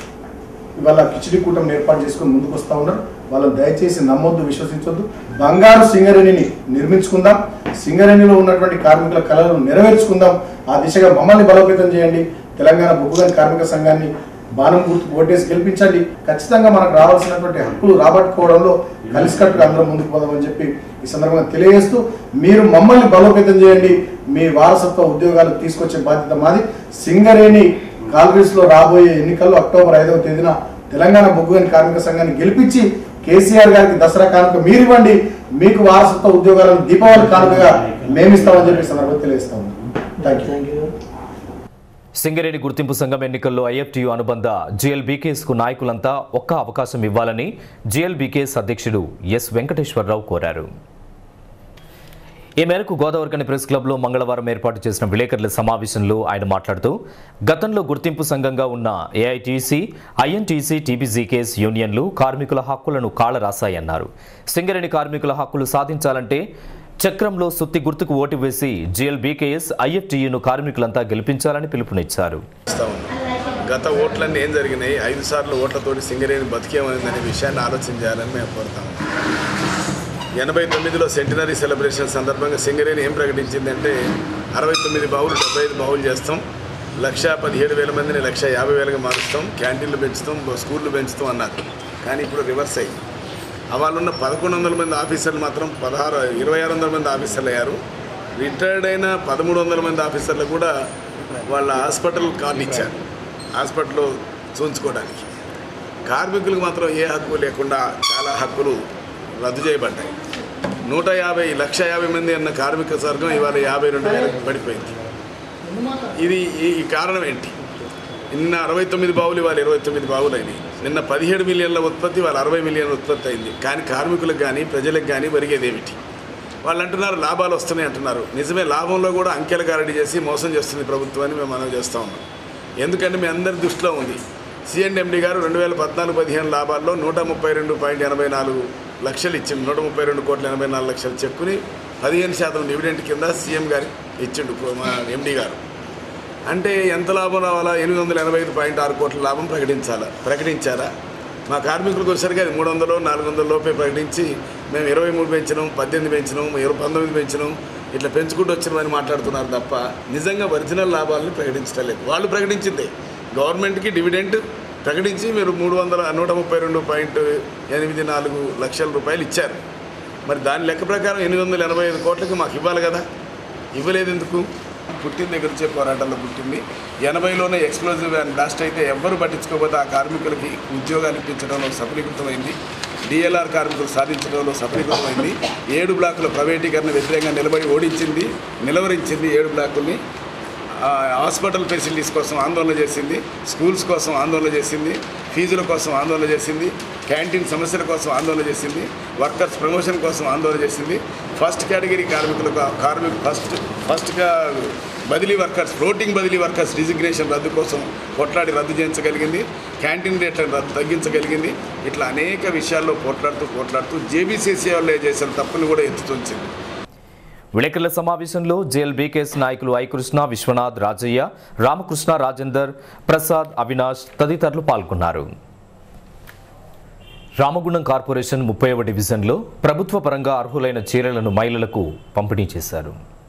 ఇవాళ కిచిడి కూటమి ఏర్పాటు చేసుకొని ముందుకు వస్తూ ఉన్నారు వాళ్ళని దయచేసి నమ్మొద్దు విశ్వసించొద్దు బంగారు సింగరేణిని నిర్మించుకుందాం సింగరేణిలో ఉన్నటువంటి కార్మికుల కళలను నెరవేర్చుకుందాం ఆ దిశగా మమ్మల్ని బలోపేతం చేయండి తెలంగాణ బొగ్గుగని కార్మిక సంఘాన్ని బాణం గుర్తు ఓటేసి గెలిపించండి ఖచ్చితంగా మనకు రావాల్సినటువంటి హక్కులు రాబట్టుకోవడంలో కలిసికట్టుగా అందరం ముందుకు పోదామని చెప్పి ఈ సందర్భంగా తెలియజేస్తూ మీరు మమ్మల్ని బలోపేతం చేయండి మీ వారసత్వ ఉద్యోగాలు తీసుకొచ్చే బాధ్యత మాది సింగరేణి కాంగ్రెస్ లో రాబోయే ఎన్నికల్లో అక్టోబర్ ఐదవ తేదీన తెలంగాణ బొగ్గుగని కార్మిక సంఘాన్ని గెలిపించి కేసీఆర్ గారికి దసరా కానుక మీరివ్వండి మీకు వారసత్వ ఉద్యోగాలను దీపావళి కానుకగా మేమిస్తామని చెప్పి ఈ సందర్భంగా తెలియజేస్తా ఉన్నాం థ్యాంక్ యూ సింగరేణి గుర్తింపు సంఘం ఎన్నికల్లో ఐఎఫ్టియు అనుబంధ జిఎల్బీకేఎస్ కు నాయకులంతా ఒక్క అవకాశం ఇవ్వాలని జిఎల్బీకేఎస్ అధ్యక్షుడు ఎస్ వెంకటేశ్వరరావు కోరారు ఈ మేరకు గోదావరికని ప్రెస్ క్లబ్లో మంగళవారం ఏర్పాటు చేసిన విలేకరుల సమావేశంలో ఆయన మాట్లాడుతూ గతంలో గుర్తింపు సంఘంగా ఉన్న ఏఐటీసీ ఐఎన్టీసీ టీబీజీకేఎస్ యూనియన్లు కార్మికుల హక్కులను కాళరాశాయన్నారు సింగరేణి కార్మికుల హక్కులు సాధించాలంటే చక్రంలో సుత్తి గుర్తుకు ఓటు వేసి జిఎల్బీకేఎస్ ఐఎఫ్టీయూను కార్మికులంతా గెలిపించాలని పిలుపునిచ్చారు ఇస్తా ఉన్నాం గత ఓట్లన్నీ ఏం జరిగినాయి ఐదు సార్లు ఓట్లతోటి సింగరేణి బతికేమైందనే విషయాన్ని ఆలోచన చేయాలని మేము కోరుతాము ఎనభై తొమ్మిదిలో సెంటినరీ సెలబ్రేషన్ సందర్భంగా సింగరేణి ఏం ప్రకటించిందంటే అరవై తొమ్మిది బావులు డెబ్బై ఐదు బావులు చేస్తాం లక్ష పదిహేడు వేల మందిని లక్ష యాభై వేలుగా మారుస్తాం క్యాంటీన్లు పెంచుతాం స్కూళ్ళు పెంచుతాం అన్నారు కానీ ఇప్పుడు రివర్స్ అయ్యి వాళ్ళు ఉన్న పదకొండు వందల మంది ఆఫీసర్లు మాత్రం పదహారు ఇరవై ఆరు వందల మంది ఆఫీసర్లు అయ్యారు రిటైర్డ్ అయిన పదమూడు వందల మంది ఆఫీసర్లు కూడా వాళ్ళ హాస్పిటల్ కార్డు ఇచ్చారు హాస్పిటల్లో చూంచుకోవడానికి కార్మికులకు మాత్రం ఏ హక్కు లేకుండా చాలా హక్కులు రద్దు చేయబడ్డాయి నూట యాభై లక్ష యాభై మంది అన్న కార్మిక వర్గం ఇవాళ యాభై రెండు వేలకు పడిపోయింది ఇది ఈ ఈ కారణం ఏంటి నిన్న అరవై తొమ్మిది బావులు ఇవాళ ఇరవై తొమ్మిది బావులు అయినాయి నిన్న పదిహేడు మిలియన్ల ఉత్పత్తి వాళ్ళ అరవై మిలియన్ల ఉత్పత్తి అయింది కానీ కార్మికులకు కానీ ప్రజలకు కానీ ఒరిగేది ఏమిటి వాళ్ళు అంటున్నారు లాభాలు వస్తున్నాయి అంటున్నారు నిజమే లాభంలో కూడా అంకెలు గారడి చేసి మోసం చేస్తుంది ప్రభుత్వం అని మేము మనం చేస్తూ ఉన్నాం ఎందుకంటే మీ అందరి దృష్టిలో ఉంది సిఎండ్ఎండి గారు రెండు వేల పద్నాలుగు పదిహేను లాభాల్లో నూట ముప్పై రెండు పాయింట్ ఎనభై నాలుగు లక్షలు ఇచ్చింది నూట ముప్పై రెండు కోట్ల ఎనభై నాలుగు లక్షలు చెక్కుని పదిహేను శాతం డివిడెంట్ కింద సీఎం గారి ఇచ్చిండు మా ఎండి గారు అంటే ఎంత లాభం రావాలా ఎనిమిది వందల ఎనభై ఐదు పాయింట్ ఆరు కోట్ల లాభం ప్రకటించాలా ప్రకటించారా మా కార్మికులకు వచ్చేసరికి అది మూడు వందలు నాలుగు వందల లోపే ప్రకటించి మేము ఇరవై మూడు పెంచినాం పద్దెనిమిది పెంచినాం ఇరవై పంతొమ్మిది పెంచినాం ఇట్లా పెంచుకుంటూ వచ్చినామని మాట్లాడుతున్నారు తప్ప నిజంగా ఒరిజినల్ లాభాలను ప్రకటించడం లేదు వాళ్ళు ప్రకటించిందే గవర్నమెంట్కి డివిడెంట్ ప్రకటించి మీరు మూడు వందల నూట ముప్పై రెండు పాయింట్ ఎనిమిది నాలుగు లక్షల రూపాయలు ఇచ్చారు మరి దాని లెక్క ప్రకారం ఎనిమిది వందల ఎనభై ఐదు కోట్లకి మాకు ఇవ్వాలి కదా ఇవ్వలేదు ఎందుకు పుట్టిన దగ్గర నుంచే పోరాటంలో పుట్టింది ఎనభైలోనే ఎక్స్ప్లోజివ్ అండ్ బ్లాస్ట్ అయితే ఎవ్వరు పట్టించుకోకపోతే ఆ కార్మికులకి ఉద్యోగాలు ఇప్పించడంలో సఫలీకృతమైంది డిఎల్ఆర్ కార్మికులు సాధించడంలో సఫలీకృతమైంది ఏడు బ్లాకుల ప్రైవేటీకరణ వ్యతిరేకంగా నిలబడి ఓడించింది నిలవరించింది ఏడు బ్లాకుల్ని ఆ, హాస్పిటల్ ఫెసిలిటీస్ కోసం ఆందోళన చేసింది స్కూల్స్ కోసం ఆందోళన చేసింది ఫీజుల కోసం ఆందోళన చేసింది క్యాంటీన్ సమస్యల కోసం ఆందోళన చేసింది వర్కర్స్ ప్రమోషన్ కోసం ఆందోళన చేసింది ఫస్ట్ కేటగిరీ కార్మికులకు కార్మిక ఫస్ట్ ఫస్ట్గా బదిలీ వర్కర్స్ ఫ్లోటింగ్ బదిలీ వర్కర్స్ డిజిగ్నేషన్ రద్దు కోసం కొట్లాడి రద్దు చేయించగలిగింది క్యాంటీన్ రేట్లను రద్దు తగ్గించగలిగింది ఇట్లా అనేక విషయాల్లో పోట్లాడుతూ పోట్లాడుతూ జేబీసీసీ వాళ్ళు చేసిన తప్పును కూడా ఎత్తుతుంచింది విలేకరుల సమావేశంలో జేఎల్బీకేఎస్ నాయకులు ఐ కృష్ణ విశ్వనాథ్ రాజయ్య రామకృష్ణ రాజేందర్ ప్రసాద్ అవినాష్ తదితరులు పాల్గొన్నారు రామగుండం కార్పొరేషన్ ముప్పైవ డివిజన్లో ప్రభుత్వ పరంగా అర్హులైన చీరలను మహిళలకు పంపిణీ చేశారు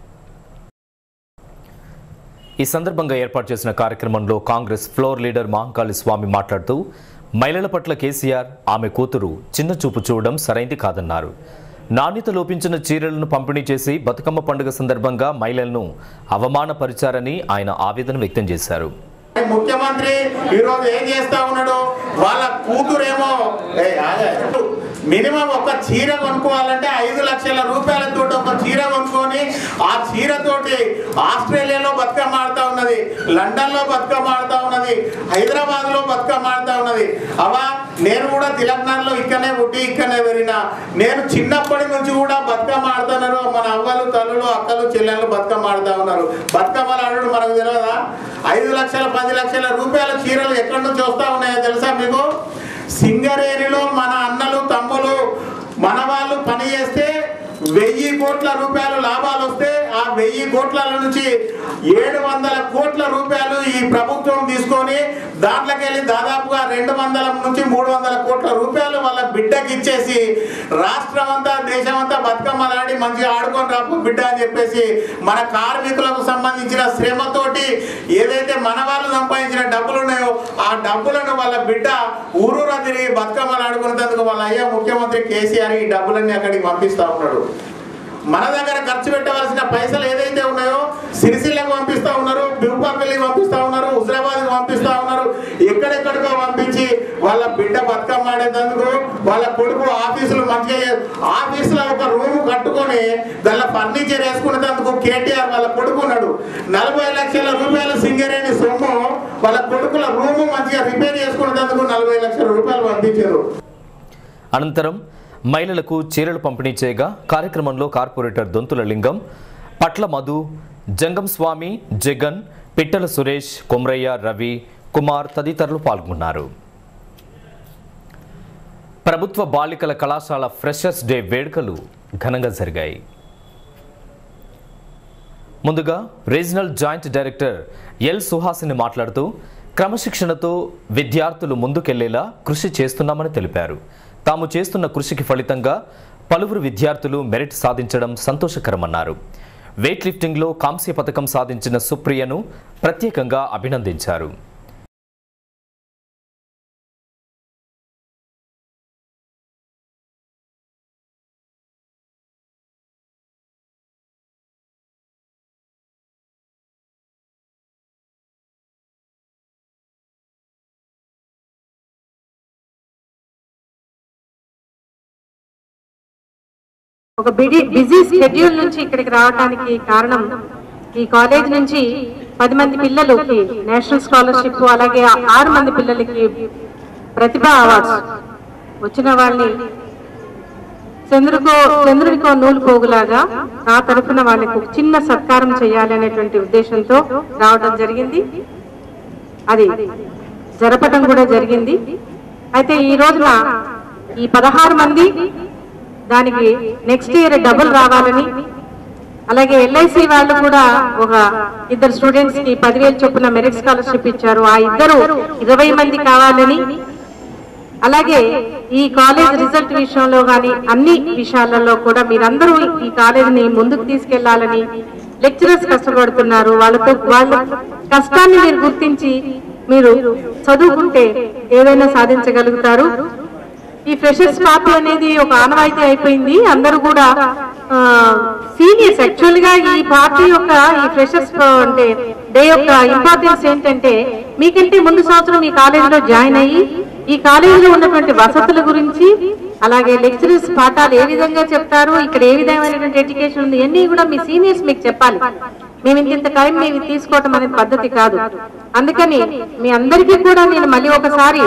ఈ సందర్భంగా ఏర్పాటు చేసిన కార్యక్రమంలో కాంగ్రెస్ ఫ్లోర్ లీడర్ మహంకాళి స్వామి మాట్లాడుతూ మహిళల పట్ల కేసీఆర్ ఆమె కూతురు చిన్న చూపు చూడడం సరైంది కాదన్నారు నాణ్యత లోపించిన చీరలను పంపిణీ చేసి బతుకమ్మ పండుగ సందర్భంగా మహిళలను అవమానపరిచారని ఆయన ఆవేదన వ్యక్తం చేశారు ముఖ్యమంత్రి ఈరోజు ఏం చేస్తా ఉన్నాడు వాళ్ళ కూతురేమో ఏయ్, ఆగే. మినిమం ఒక చీర కొనుక్కోవాలంటే ఐదు లక్షల రూపాయలతో ఒక చీర కొనుక్కొని ఆ చీరతోటి ఆస్ట్రేలియాలో బతుకమ్మ ఆడుతా ఉన్నది లండన్ లో బతుకమ్మ ఆడుతా ఉన్నది హైదరాబాద్ లో బతుకమ్మ ఆడుతా ఉన్నది అవా నేను కూడా తెలంగాణలో ఇక్కడనే పుట్టి ఇక్కడనే పెరిగిన నేను చిన్నప్పటి నుంచి కూడా బతుకమ్మ ఆడుతున్నారు మన అవ్వలు తల్లులు అక్కలు చెల్లెళ్ళు బతుకమ్మ ఆడుతా ఉన్నారు బతుకమ్మలు ఆడడం మనకు తెలియదా ఐదు లక్షల పది లక్షల రూపాయల చీరలు ఎక్కడి నుంచి వస్తా ఉన్నాయో తెలుసా మీకు సింగరేణిలో మన అన్నలు తమ్ములు మన వాళ్ళు పని చేస్తే వెయ్యి కోట్ల రూపాయలు లాభాలు వస్తే ఆ వెయ్యి కోట్ల నుంచి ఏడు వందల కోట్ల రూపాయలు ఈ ప్రభుత్వం తీసుకొని దాంట్లోకి వెళ్ళి దాదాపుగా రెండు వందల నుంచి మూడు వందల కోట్ల రూపాయలు వాళ్ళ బిడ్డకి ఇచ్చేసి రాష్ట్రం అంతా దేశం అంతా బతుకమ్మలాడి మంచిగా ఆడుకొని రాపు బిడ్డ అని చెప్పేసి మన కార్మికులకు సంబంధించిన శ్రమతోటి ఏదైతే మన వాళ్ళు సంపాదించిన డబ్బులు ఉన్నాయో ఆ డబ్బులను వాళ్ళ బిడ్డ ఊరూరా తిరిగి బతుకమ్మలు ఆడుకునేందుకు వాళ్ళ అయ్యా ముఖ్యమంత్రి కేసీఆర్ ఈ డబ్బులన్నీ అక్కడికి పంపిస్తా ఉన్నాడు మన దగ్గర ఖర్చు పెట్టవలసిన పైసలు ఏదైతే ఉన్నాయో సిరిసిల్లకు పంపిస్తా ఉన్నారు బిరుపాపల్లికి పంపిస్తా ఉన్నారు హుజరాబాద్కి పంపిస్తా ఉన్నారు ఎక్కడెక్కడికో పంపించి వాళ్ళ బిడ్డ బతుకమ్మ ఆడేందుకు వాళ్ళ కొడుకు ఆఫీసులు మంచిగా చే- ఆఫీసులో ఒక రూమ్ కట్టుకొని దానిలో ఫర్నిచర్ వేసుకునేందుకు కేటీఆర్ వాళ్ళ కొడుకు ఉన్నాడు నలభై లక్షల రూపాయల సింగరేణి సొమ్ము వాళ్ళ కొడుకుల రూము మంచిగా రిపేర్ చేసుకునేందుకు నలభై లక్షల రూపాయలు పంపించారు అనంతరం మహిళలకు చీరలు పంపిణీ చేయగా కార్యక్రమంలో కార్పొరేటర్ దొంతుల లింగం పట్ల మధు జంగం స్వామి జగన్ పిట్టల సురేష్ కొమరయ్య రవి కుమార్ తదితరులు పాల్గొన్నారు ప్రభుత్వ బాలికల కళాశాల ఫ్రెషర్స్ డే వేడుకలు ఘనంగా జరిగాయి ముందుగా regional joint director L Suhasini మాట్లాడుతూ క్రమశిక్షణతో విద్యార్థులు ముందుకెళ్లేలా కృషి చేస్తున్నామని తెలిపారు తాము చేస్తున్న కృషికి ఫలితంగా పలువురు విద్యార్థులు మెరిట్ సాధించడం సంతోషకరమన్నారు వెయిట్ లిఫ్టింగ్లో కాంస్య పథకం సాధించిన సుప్రియను ప్రత్యేకంగా అభినందించారు ఒక బిడి బిజీ షెడ్యూల్ నుంచి ఇక్కడికి రావడానికి కారణం ఈ కాలేజ్ నుంచి పది మంది పిల్లలకి నేషనల్ స్కాలర్షిప్ అలాగే ఆరు మంది పిల్లలకి ప్రతిభ అవార్డ్స్ వచ్చిన వాళ్ళని చంద్రుకో చంద్రుడికో నూలు పోగులాగా నా తరఫున వాళ్ళకి ఒక చిన్న సత్కారం చేయాలి అనేటువంటి ఉద్దేశంతో రావడం జరిగింది అది జరపటం కూడా జరిగింది అయితే ఈ రోజున ఈ పదహారు మంది దానికి నెక్స్ట్ ఇయర్ డబుల్ రావాలని అలాగే ఎల్ఐసి వాళ్ళు కూడా ఒక ఇద్దరు స్టూడెంట్స్ కి పదివేలు చొప్పున మెరిట్ స్కాలర్షిప్ ఇచ్చారు ఆ ఇద్దరు ఇరవై మంది కావాలని అలాగే ఈ కాలేజ్ రిజల్ట్ విషయంలో గాని అన్ని విషయాలలో కూడా మీరందరూ ఈ కాలేజీని ముందుకు తీసుకెళ్లాలని లెక్చరర్స్ కష్టపడుతున్నారు వాళ్ళతో వాళ్ళ కష్టాన్ని మీరు గుర్తించి మీరు చదువుకుంటే ఏదైనా సాధించగలుగుతారు ఈ ఫ్రెషర్స్ పార్టీ అనేది ఒక ఆనవాయితీ అయిపోయింది అందరూ కూడా సీనియర్స్ యాక్చువల్ గా ఈ పార్టీ యొక్క ఈ ఫ్రెషర్స్ అంటే డే యొక్క ఇంపార్టెన్స్ ఏంటంటే మీకంటే ముందు సంవత్సరం ఈ కాలేజీలో జాయిన్ అయ్యి ఈ కాలేజీలో ఉన్నటువంటి వసతుల గురించి అలాగే లెక్చరర్స్ పాఠాలు ఏ విధంగా చెప్తారు ఇక్కడ ఏ విధమైనటువంటి ఎడ్యుకేషన్ ఉంది ఇవన్నీ కూడా మీ సీనియర్స్ మీకు చెప్పాలి మేము ఇంత ఇంత టైం మేము తీసుకోవటం అనేది పద్ధతి కాదు అందుకని మీ అందరికీ కూడా నేను మళ్ళీ ఒకసారి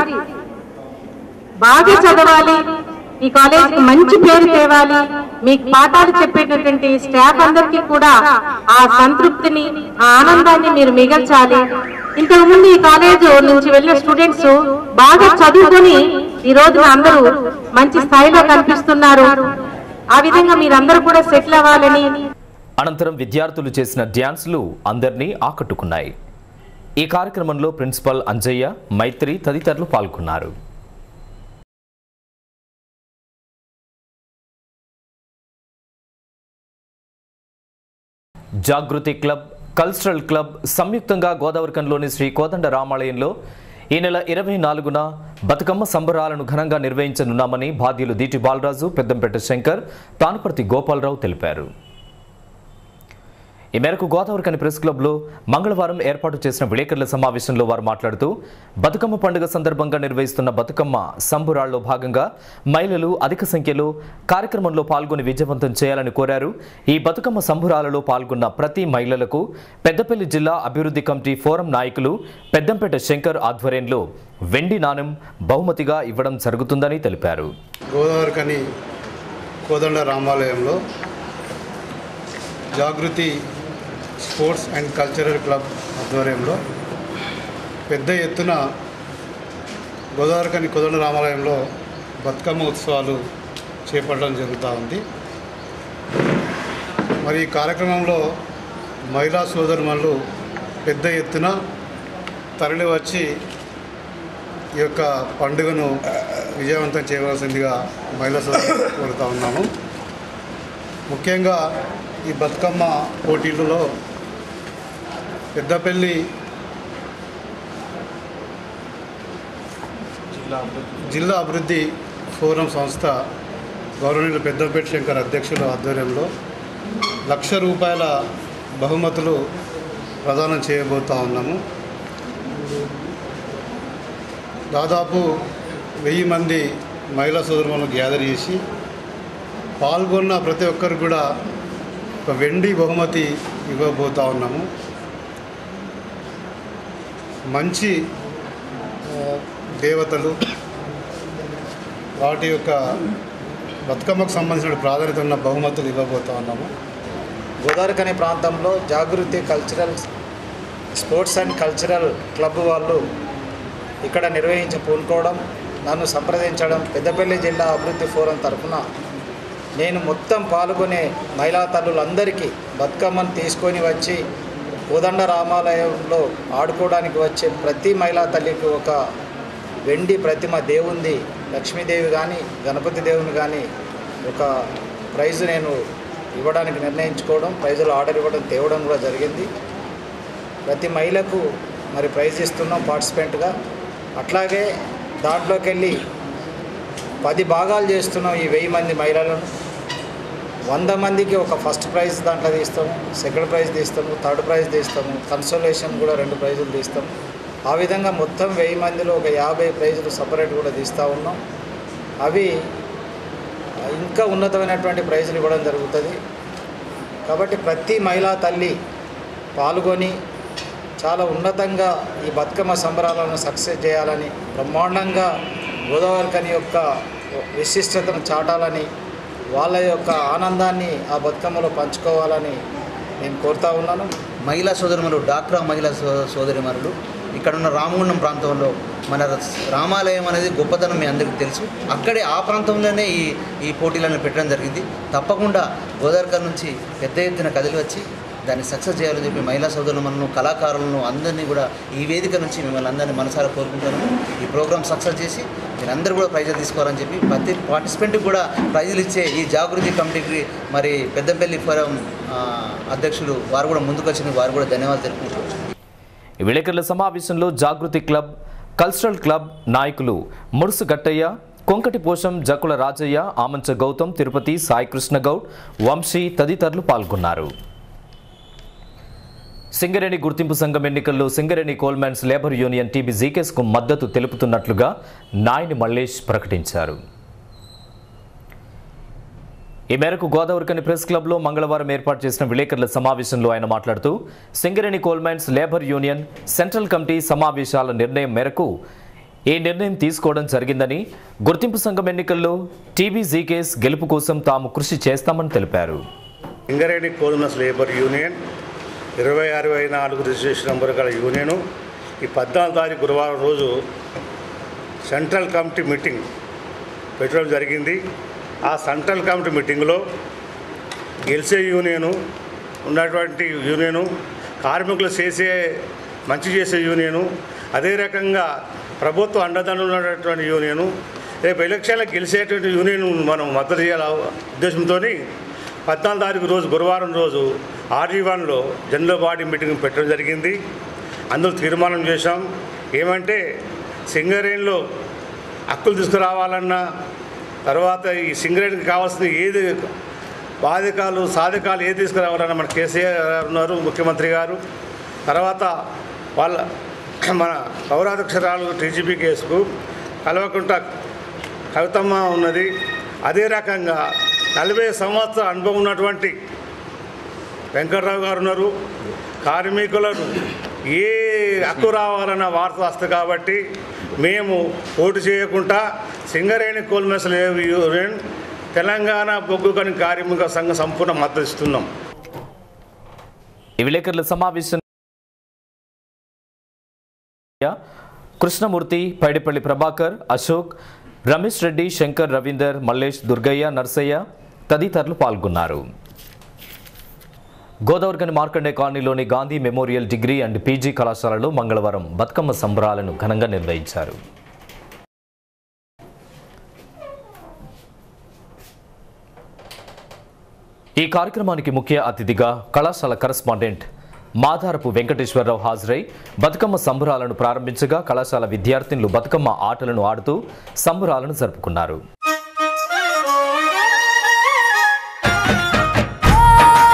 బాగా చదవాలి ఈ కాలేజ్ కి మంచి పేరు తేవాలి మీకు పాఠాలు చెప్పేటటువంటి స్టాఫ్ అందరికీ కూడా ఆ సంతృప్తిని ఆ ఆనందాన్ని మీరు మిగల్చాలి ఇంతకు ముందు ఈ కాలేజ్ నుంచి వెళ్ళిన స్టూడెంట్స్ బాగా చదువుకొని ఈ రోజున అందరూ మంచి స్థాయిలో కనిపిస్తున్నారు ఆ విధంగా మీరందరూ కూడా సెటిల్ అవ్వాలని అనంతరం విద్యార్థులు చేసిన డ్యాన్సులు అందరినీ ఆకట్టుకున్నాయి ఈ కార్యక్రమంలో ప్రిన్సిపల్ అంజయ్య మైత్రి తదితరులు పాల్గొన్నారు జాగృతి క్లబ్ కల్చరల్ క్లబ్ సంయుక్తంగా గోదావరికంలోని శ్రీ కోదండ రామాలయంలో ఈ నెల ఇరవై నాలుగున బతుకమ్మ సంబరాలను ఘనంగా నిర్వహించనున్నామని బాధ్యులు దీటి బాలరాజు పెద్దంపేట శంకర్ తానుపర్తి గోపాలరావు తెలిపారు ఈ మేరకు గోదావరికని ప్రెస్ క్లబ్లో మంగళవారం ఏర్పాటు చేసిన విలేకరుల సమావేశంలో వారు మాట్లాడుతూ బతుకమ్మ పండుగ సందర్భంగా నిర్వహిస్తున్న బతుకమ్మ సంబురాల్లో భాగంగా మహిళలు అధిక సంఖ్యలో కార్యక్రమంలో పాల్గొని విజయవంతం చేయాలని కోరారు ఈ బతుకమ్మ సంబురాలలో పాల్గొన్న ప్రతి మహిళలకు పెద్దపల్లి జిల్లా అభివృద్ధి కమిటీ ఫోరం నాయకులు పెద్దంపేట శంకర్ ఆధ్వర్యంలో వెండి నాణెం బహుమతిగా ఇవ్వడం జరుగుతుందని తెలిపారు గోదావరికని కోదండ రామాలయంలో Jagruthi sports and cultural club ఆధ్వర్యంలో పెద్ద ఎత్తున గోదావరికని కోదండ రామాలయంలో బతుకమ్మ ఉత్సవాలు చేపట్టడం జరుగుతూ ఉంది మరి ఈ కార్యక్రమంలో మహిళా సోదరుమణులు పెద్ద ఎత్తున తరలి వచ్చి ఈ యొక్క పండుగను విజయవంతం చేయవలసిందిగా మహిళా సోదరులు కోరుతా ఉన్నాము ముఖ్యంగా ఈ బతుకమ్మ పోటీలలో పెద్దపల్లి జిల్లా అభివృద్ధి ఫోరం సంస్థ గౌరవనీయులు పెద్దపేట శంకర్ అధ్యక్షుల ఆధ్వర్యంలో లక్ష రూపాయల బహుమతులు ప్రదానం చేయబోతా ఉన్నాము దాదాపు వెయ్యి మంది మహిళా సోదరులను గ్యాదర్ చేసి పాల్గొన్న ప్రతి ఒక్కరు కూడా ఒక వెండి బహుమతి ఇవ్వబోతా ఉన్నాము మంచి ఆ, దేవతలు వాటి యొక్క బతుకమ్మకు సంబంధించిన ప్రాధాన్యత ఉన్న బహుమతులు ఇవ్వబోతా ఉన్నాము గోదావరి అనే ప్రాంతంలో Jagruthi cultural sports and cultural club వాళ్ళు ఇక్కడ నిర్వహించి పూనుకోవడం నన్ను సంప్రదించడం పెద్దపల్లి జిల్లా అభివృద్ధి ఫోరం తరఫున నేను మొత్తం పాల్గొనే మహిళా తల్లులందరికీ బతుకమ్మను తీసుకొని వచ్చి కోదండ రామాలయంలో ఆడుకోవడానికి వచ్చే ప్రతి మహిళా తల్లికి ఒక వెండి ప్రతిమ దేవుంది లక్ష్మీదేవి కానీ గణపతి దేవుని కానీ ఒక ప్రైజ్ నేను ఇవ్వడానికి నిర్ణయించుకోవడం ప్రైజులు ఆర్డర్ ఇవ్వడం తేవడం కూడా జరిగింది ప్రతి మహిళకు మరి ప్రైజ్ ఇస్తున్నాం పార్టిసిపెంట్గా అట్లాగే దాంట్లోకి వెళ్ళి పది భాగాలు చేస్తున్నాం ఈ వెయ్యి మంది మహిళలను వంద మందికి ఒక ఫస్ట్ ప్రైజ్ దాంట్లో తీస్తాము సెకండ్ ప్రైజ్ తీస్తాము థర్డ్ ప్రైజ్ తీస్తాము కన్సోలేషన్ కూడా రెండు ప్రైజులు తీస్తాము ఆ విధంగా మొత్తం వెయ్యి మందిలో ఒక యాభై ప్రైజులు సపరేట్ కూడా తీస్తూ ఉన్నాం అవి ఇంకా ఉన్నతమైనటువంటి ప్రైజులు ఇవ్వడం జరుగుతుంది కాబట్టి ప్రతి మహిళా తల్లి పాల్గొని చాలా ఉన్నతంగా ఈ బతుకమ్మ సంబరాలను సక్సెస్ చేయాలని బ్రహ్మాండంగా గోదావరికని యొక్క విశిష్టతను చాటాలని వాళ్ళ యొక్క ఆనందాన్ని ఆ బతుకమ్మలో పంచుకోవాలని నేను కోరుతా ఉన్నాను మహిళా సోదరిమరులు డాక్రా మహిళా సో సోదరిమరులు ఇక్కడ ఉన్న రామగుండం ప్రాంతంలో మన రామాలయం అనేది గొప్పతనం మీ అందరికీ తెలుసు అక్కడే ఆ ప్రాంతంలోనే ఈ ఈ పోటీలను పెట్టడం జరిగింది తప్పకుండా గోదావరికర్ నుంచి పెద్ద ఎత్తున కదిలి వచ్చి దాన్ని సక్సెస్ చేయాలని చెప్పి మహిళా సోదరులను కళాకారులను అందరినీ కూడా ఈ వేదిక నుంచి మిమ్మల్ని అందరినీ మనసారా కోరుకుంటున్నాను ఈ ప్రోగ్రామ్ సక్సెస్ చేసి మీరందరూ కూడా ప్రైజులు తీసుకోవాలని చెప్పి ప్రతి పార్టిసిపెంట్కి కూడా ప్రైజులు ఇచ్చే ఈ జాగృతి కమిటీకి మరి పెద్దపల్లి ఫోరం ఆ, అధ్యక్షులు వారు కూడా ముందుకు వచ్చిన వారు కూడా ధన్యవాదాలు తెలుపుకుంటున్నారు ఈ విలేకరుల సమావేశంలో జాగృతి క్లబ్ కల్చరల్ క్లబ్ నాయకులు మురుసు గట్టయ్య కొంకటి పోషం జక్కుల రాజయ్య ఆమంచ గౌతమ్ తిరుపతి సాయి కృష్ణ గౌడ్ వంశీ తదితరులు పాల్గొన్నారు సింగరేణి గుర్తింపు సంఘం ఎన్నికల్లో Singareni coal mines labour union TB జీకేస్కు మద్దతు తెలుపుతున్నట్లుగా నాయని మల్లేష్ ప్రకటించారు ఈ మేరకు గోదావరికని ప్రెస్ క్లబ్లో మంగళవారం ఏర్పాటు చేసిన విలేకరుల సమావేశంలో ఆయన మాట్లాడుతూ Singareni coal mines labour union central committee సమావేశాల నిర్ణయం మేరకు ఈ నిర్ణయం తీసుకోవడం జరిగిందని గుర్తింపు సంఘం ఎన్నికల్లో టీబీ జీకేస్ గెలుపు కోసం తాము కృషి చేస్తామని తెలిపారు సింగరేణి కోల్మస్ లేబర్ యూనియన్ ఇరవై అరవై నాలుగు రిజిస్ట్రేషన్ నెంబర్ గల యూనియను ఈ పద్నాలుగు తారీఖు గురువారం రోజు సెంట్రల్ కమిటీ మీటింగ్ పెట్టడం జరిగింది ఆ సెంట్రల్ కమిటీ మీటింగ్లో గెలిచే యూనియను ఉన్నటువంటి యూనియను కార్మికులు చేసే మంచి చేసే యూనియను అదే రకంగా ప్రభుత్వ అండదండలు ఉన్నటువంటి యూనియను రేపు ఎలక్షన్లకు గెలిచేటువంటి యూనియన్ మనం మద్దతు చేయాల ఉద్దేశంతో పద్నాలుగు తారీఖు రోజు గురువారం రోజు ఆర్జీ వన్లో జనరల్ బాడీ మీటింగ్ పెట్టడం జరిగింది అందులో తీర్మానం చేశాం ఏమంటే సింగరేణిలో హక్కులు తీసుకురావాలన్నా తర్వాత ఈ సింగరేణికి కావాల్సిన ఏది బాధకాలు సాధకాలు ఏది తీసుకురావాలన్నా మన కేసీఆర్ గారు ఉన్నారు ముఖ్యమంత్రి గారు తర్వాత వాళ్ళ మన పౌరాధ్యక్షరాలు టీజీపీ కేసుకు కలవకుంట కవితమ్మ ఉన్నది అదే రకంగా నలభై సంవత్సరాల అనుభవం ఉన్నటువంటి వెంకట్రావు గారు ఉన్నారు కార్మికులను ఏ హక్కు రావాలన్న వార్త వస్తుంది కాబట్టి మేము పోటీ చేయకుండా సింగరేణి కోల్మెస్ యూనియన్ తెలంగాణ బొగ్గు కని కార్మిక సంఘ సంపూర్ణ మద్దతు ఇస్తున్నాం ఈ విలేకరుల సమావేశం కృష్ణమూర్తి పైడిపల్లి ప్రభాకర్ అశోక్ రమేష్ రెడ్డి శంకర్ రవీందర్ మల్లేష్ దుర్గయ్య నర్సయ్య తదితరులు పాల్గొన్నారు గోదావరిగని మార్కండే కాలనీలోని Gandhi memorial degree and PG కళాశాలలో మంగళవారం బతుకమ్మ సంబరాలను ఘనంగా నిర్వహించారు ఈ కార్యక్రమానికి ముఖ్య అతిథిగా కళాశాల కరస్పాండెంట్ మాధారపు వెంకటేశ్వరరావు హాజరై బతుకమ్మ సంబరాలను ప్రారంభించగా కళాశాల విద్యార్థినులు బతుకమ్మ ఆటలను ఆడుతూ సంబరాలను జరుపుకున్నారు ఆ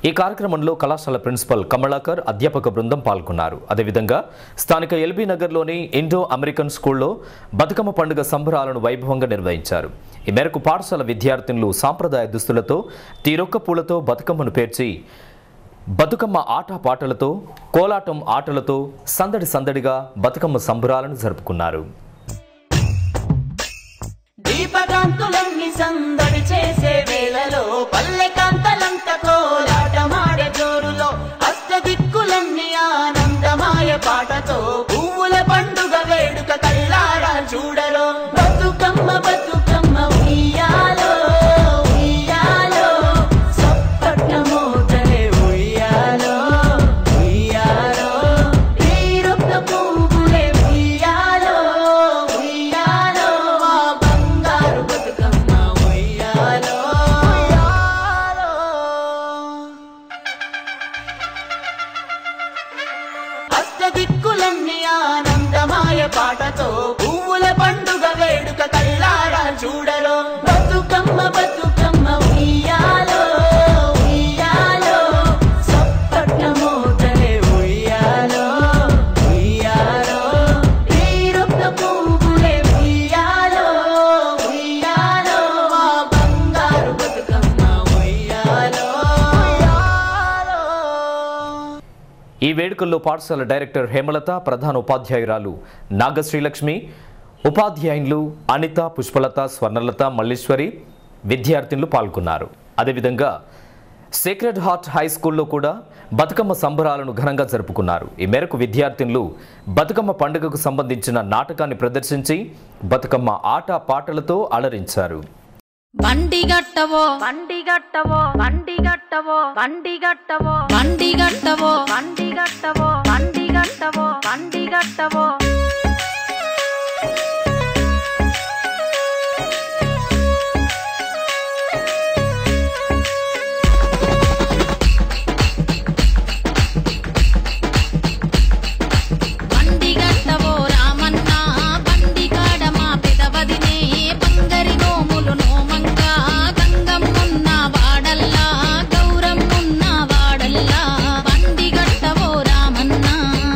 ఈ కార్యక్రమంలో కళాశాల ప్రిన్సిపల్ కమలాకర్ అధ్యాపక బృందం పాల్గొన్నారు అదేవిధంగా స్థానిక ఎల్బీ నగర్లోని ఇండో అమెరికన్ స్కూల్లో బతుకమ్మ పండుగ సంబరాలను వైభవంగా నిర్వహించారు ఈ మేరకు పాఠశాల విద్యార్థినులు సాంప్రదాయ దుస్తులతో తీరొక్క పూలతో బతుకమ్మను పేర్చి బతుకమ్మ ఆట పాటలతో కోలాటం ఆటలతో సందడి సందడిగా బతుకమ్మ సంబరాలను జరుపుకున్నారు దీపకాంతులన్నీ సందడి చేసే వేళలో పల్లె కాంతలంత కోలాటమాడే జోరులో అష్టదిక్కులన్నీ ఆనందమాయ పాటతో పువ్వుల పండుగ వేడుక కళ్ళారా చూడరో బతుకమ్మ బతుకమ్మ ఉయ్యాలో ఉయ్యాలో సప్పట్ల మోతలే ఉయ్యాలో ఉయ్యాలో తీరొక్క పువ్వులే ఉయ్యాలో ఉయ్యాలో మా బంగారు బతుకమ్మ ఉయ్యాలో అష్టదిక్కులన్నీ ఆనందమాయ పాటతో పువ్వుల పండుగ వేడుక కళ్ళారా చూడరో బతుకమ్మ బతుకమ్మ ఉయ్యాలో ఉయ్యాలో సప్పట్ల మోతలే ఉయ్యాలో ఉయ్యాలో తీరొక్క పువ్వులే ఉయ్యాలో ఉయ్యాలో మా బంగారు బతుకమ్మ ఉయ్యాలో ఈ వేడుకల్లో పాఠశాల డైరెక్టర్ హేమలత ప్రధాన ఉపాధ్యాయురాలు నాగశ్రీలక్ష్మి ఉపాధ్యాయులు అనిత పుష్పలత స్వర్ణలత మల్లీశ్వరి విద్యార్థినులు పాల్గొన్నారు అదేవిధంగా సేక్రెడ్ హార్ట్ హై స్కూల్లో కూడా బతుకమ్మ సంబరాలను ఘనంగా జరుపుకున్నారు ఈ మేరకు విద్యార్థినులు బతుకమ్మ పండుగకు సంబంధించిన నాటకాన్ని ప్రదర్శించి బతుకమ్మ ఆట పాటలతో అలరించారు బండి గట్టవో బండి గట్టవో బండి గట్టవో బండి గట్టవో బండి గట్టవో బండి గట్టవో బండి గట్టవో బండి గట్టవో బండి గట్టవో రామన్న బండి కాడమా పెదవదినే బంగరి నోములు నోమంగా గంగమ్మున్న వాడల్లా గౌరమ్మున్న వాడల్లా బండి గట్టవో రామన్న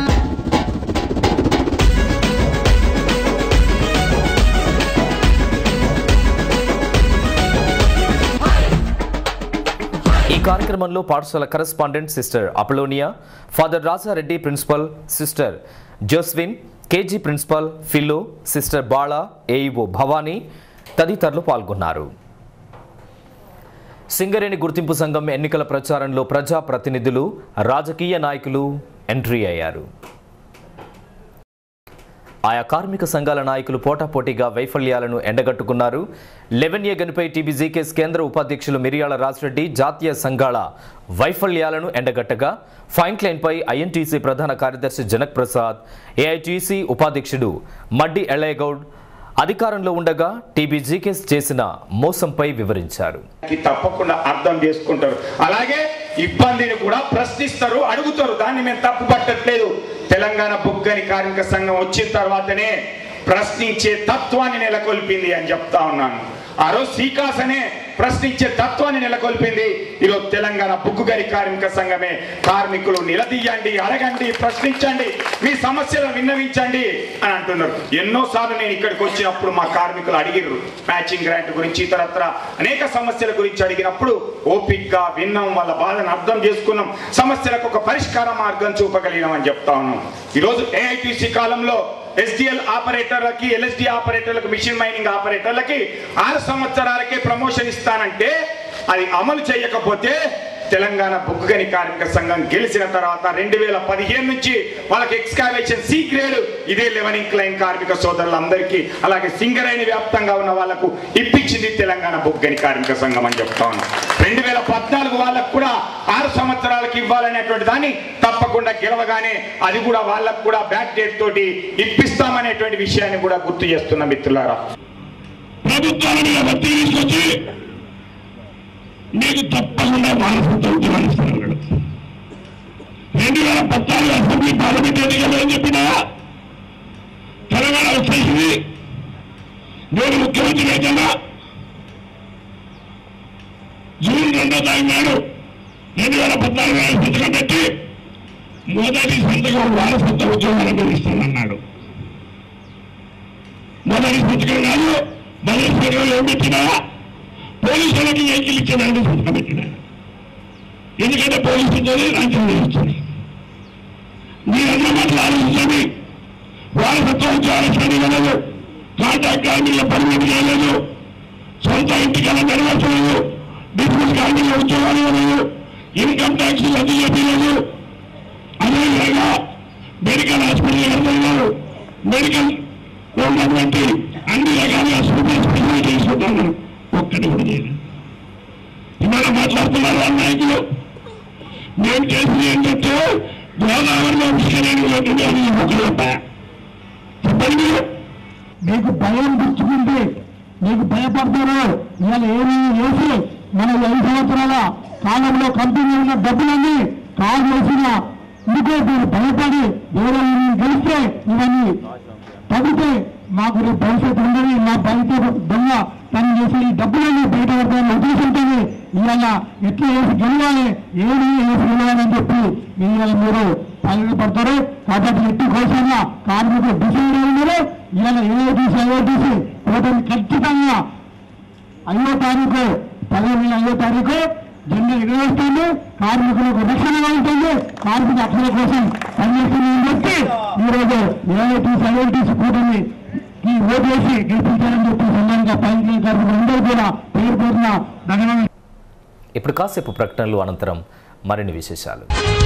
ఈ కార్యక్రమంలో పాఠశాల correspondent sister Apollonia father Rajareddy principal sister Joswin KG principal ఫిల్లో సిస్టర్ బాళా ఏఈఓ భవానీ తదితరులు పాల్గొన్నారు సింగరేణి గుర్తింపు సంఘం ఎన్నికల ప్రచారంలో ప్రజా ప్రతినిధులు రాజకీయ నాయకులు ఎంట్రీ అయ్యారు ఆయా కార్మిక సంఘాల నాయకులు పోటాపోటీగా వైఫల్యాలను ఎండగట్టుకున్నారు లెవెన్ ఏ గనిపై టీబీజీకేస్ కేంద్ర ఉపాధ్యక్షులు మిరియాల రాజరెడ్డి జాతీయ సంఘాల వైఫల్యాలను ఎండగట్టగా ఫైన్ లైన్పై ఐఎన్టీసీ ప్రధాన కార్యదర్శి జనక్ ప్రసాద్ ఏఐటీసీ ఉపాధ్యక్షుడు మడ్డి ఎళయగౌడ్ అధికారంలో ఉండగా టీబీజీకేస్ చేసిన మోసంపై వివరించారు కి తప్పకుండా అర్థం చేసుకుంటారు అలాగే ఇబ్బందిని కూడా ప్రశ్నిస్తారు అడుగుతారు దాన్ని మేము తప్పు పట్టట్లేదు తెలంగాణ బుగ్గని కార్మిక సంఘం వచ్చిన తర్వాతనే ప్రశ్నించే తత్వాన్ని నెలకొల్పింది అని చెప్తా ఉన్నాను ఆ రోజు సీకాస్ అనే ప్రశ్నించే తత్వాన్ని నెలకొల్పింది ఈరోజు తెలంగాణ బుగ్గుగరి కార్మిక సంఘమే కార్మికులు నిలదీయండి అడగండి ప్రశ్నించండి మీ సమస్యలను విన్నవించండి అని అంటున్నారు ఎన్నోసార్లు నేను ఇక్కడికి వచ్చినప్పుడు మా కార్మికులు అడిగిర్రు మ్యాచింగ్ గ్రాంట్ గురించి ఇతరత్ర అనేక సమస్యల గురించి అడిగినప్పుడు ఓపిక్ గా విన్నాం వాళ్ళ బాధను అర్థం చేసుకున్నాం సమస్యలకు ఒక పరిష్కార మార్గం చూపగలిగినాం అని చెప్తా ఉన్నాం ఈరోజు ఏఐటీసీ కాలంలో ఎస్డిఎల్ ఆపరేటర్లకి ఎల్ఎస్డి ఆపరేటర్లకు మిషన్ మైనింగ్ ఆపరేటర్లకి ఆరు సంవత్సరాలకే ప్రమోషన్ ఇస్తానంటే అది అమలు చేయకపోతే తెలంగాణ బొగ్గుగని కార్మిక సంఘం గెలిచిన తర్వాత రెండు వేల పదిహేను నుంచి వాళ్ళకి ఎక్స్కావేషన్ సి గ్రేడ్ ఇదే లెవెనింగ్ క్లైన్ కార్మిక సోదరులందరికీ అలాగే సింగరేణి వ్యాప్తంగా ఉన్న వాళ్లకు ఇప్పించింది తెలంగాణ బొగ్గుగని కార్మిక సంఘం అని చెప్తా ఉన్నాం రెండు వేల పద్నాలుగు వాళ్ళకు కూడా ఆరు సంవత్సరాలకు ఇవ్వాలనేటువంటి దాన్ని తప్పకుండా గెలవగానే అది కూడా వాళ్ళకు కూడా బ్యాక్ డేట్ తోటి ఇప్పిస్తామనేటువంటి విషయాన్ని కూడా గుర్తు చేస్తున్న మిత్రులారా ప్రభుత్వాల మీద ఒత్తిడి తీసుకొచ్చి మీకు తప్పకుండా వారసత్వ ఉద్యమాన్ని ఇస్తాను అన్నాడు రెండు వేల పద్నాలుగు అసెంబ్లీ పార్లమెంట్ ఎన్నికలు ఏం చెప్పినా తెలంగాణ వచ్చేసింది నేను ముఖ్యమంత్రి అయితేనా జూన్ రెండో తారీఖు నాడు రెండు వేల మొదటి సంతకం వారసత్వ ఉద్యోగాలకు ఇస్తానన్నాడు మొదటి సంతకం కాదు మొదటి సంతకం ఏం పెట్టినా పోలీసులకి వెహికల్ ఇచ్చేదాన్ని సంతకం పెట్టినా ఎందుకంటే పోలీసులతోనే రాజ్యం చేస్తుంది మీరందరూ మాటలు ఆలోచించండి వారసత్వ ఉద్యోగాల శ్రేణి వెళ్ళదు కాంట్రాక్ట్ కార్మికుల పర్మిట్ చేయలేదు సొంత ఇంటికన్నా నెరవేర్చలేదు బిజినెస్ కార్మికుల ఉద్యోగాలు ఇవ్వలేదు ఇన్కమ్ ట్యాక్స్ రద్దు చేయలేదు అదేవిధంగా మెడికల్ హాస్పిటల్ కడుతున్నారు మెడికల్ ఉన్నటువంటి అన్ని రకాల సూపర్ స్పెషాలిటీస్ ఉంటాను ఒక్కటి కూడా చేయలేదు ఇవాళ మాట్లాడుతున్నారు వాళ్ళ నాయకులు మేము చేసింది ఏంటంటే గోదావరిలో విషయాన్ని అని ఒకరు చెప్పండి మీకు భయం గుర్తుకుంటే మీకు భయపడతారు ఇవాళ ఏమి వేసి మన ఐదు సంవత్సరాల కాలంలో కంపెనీ ఉన్న డబ్బులన్నీ కాల్ చేసిన ఇందుకే మీరు భయపడి వేరే ఊరిని గెలిస్తే ఇవన్నీ తగ్గితే మాకు రేపు భవిష్యత్తు ఉండని మా బయట దొంగ పని చేసి ఈ డబ్బులన్నీ బయట పడతాయని ఉద్దేశంతోనే ఇవాళ ఎట్లా వేసి గెలవాలి ఏమి వేసి గెలవాలని చెప్పి ఇవాళ మీరు పనులు పడతారు కాబట్టి ఎట్టి కోసంగా కార్మికులు డిసైడ్ ఉన్నారు ఇవాళ ఏఐటీసీ ఐఐటీసీ కూటమి ఖచ్చితంగా ఐదో తారీఖు పదిహేను ఐదో తారీఖు జెండా ఎగరేస్తుంది కార్మికులకు రక్షణగా ఉంటుంది కార్మిక హక్కుల కోసం పనిచేస్తుందని చెప్పి ఈరోజు ఏఐటీసీ ఐఐటీసీ కూటమి ఈ ఓటు వేసి గెలిపించాలని చెప్పి సంఘంగా పైకి కార్మికులందరూ కూడా పేరు పేరున ధన్యవాదాలు ఇప్పుడు కాసేపు ప్రకటనలు అనంతరం మరిన్ని విశేషాలు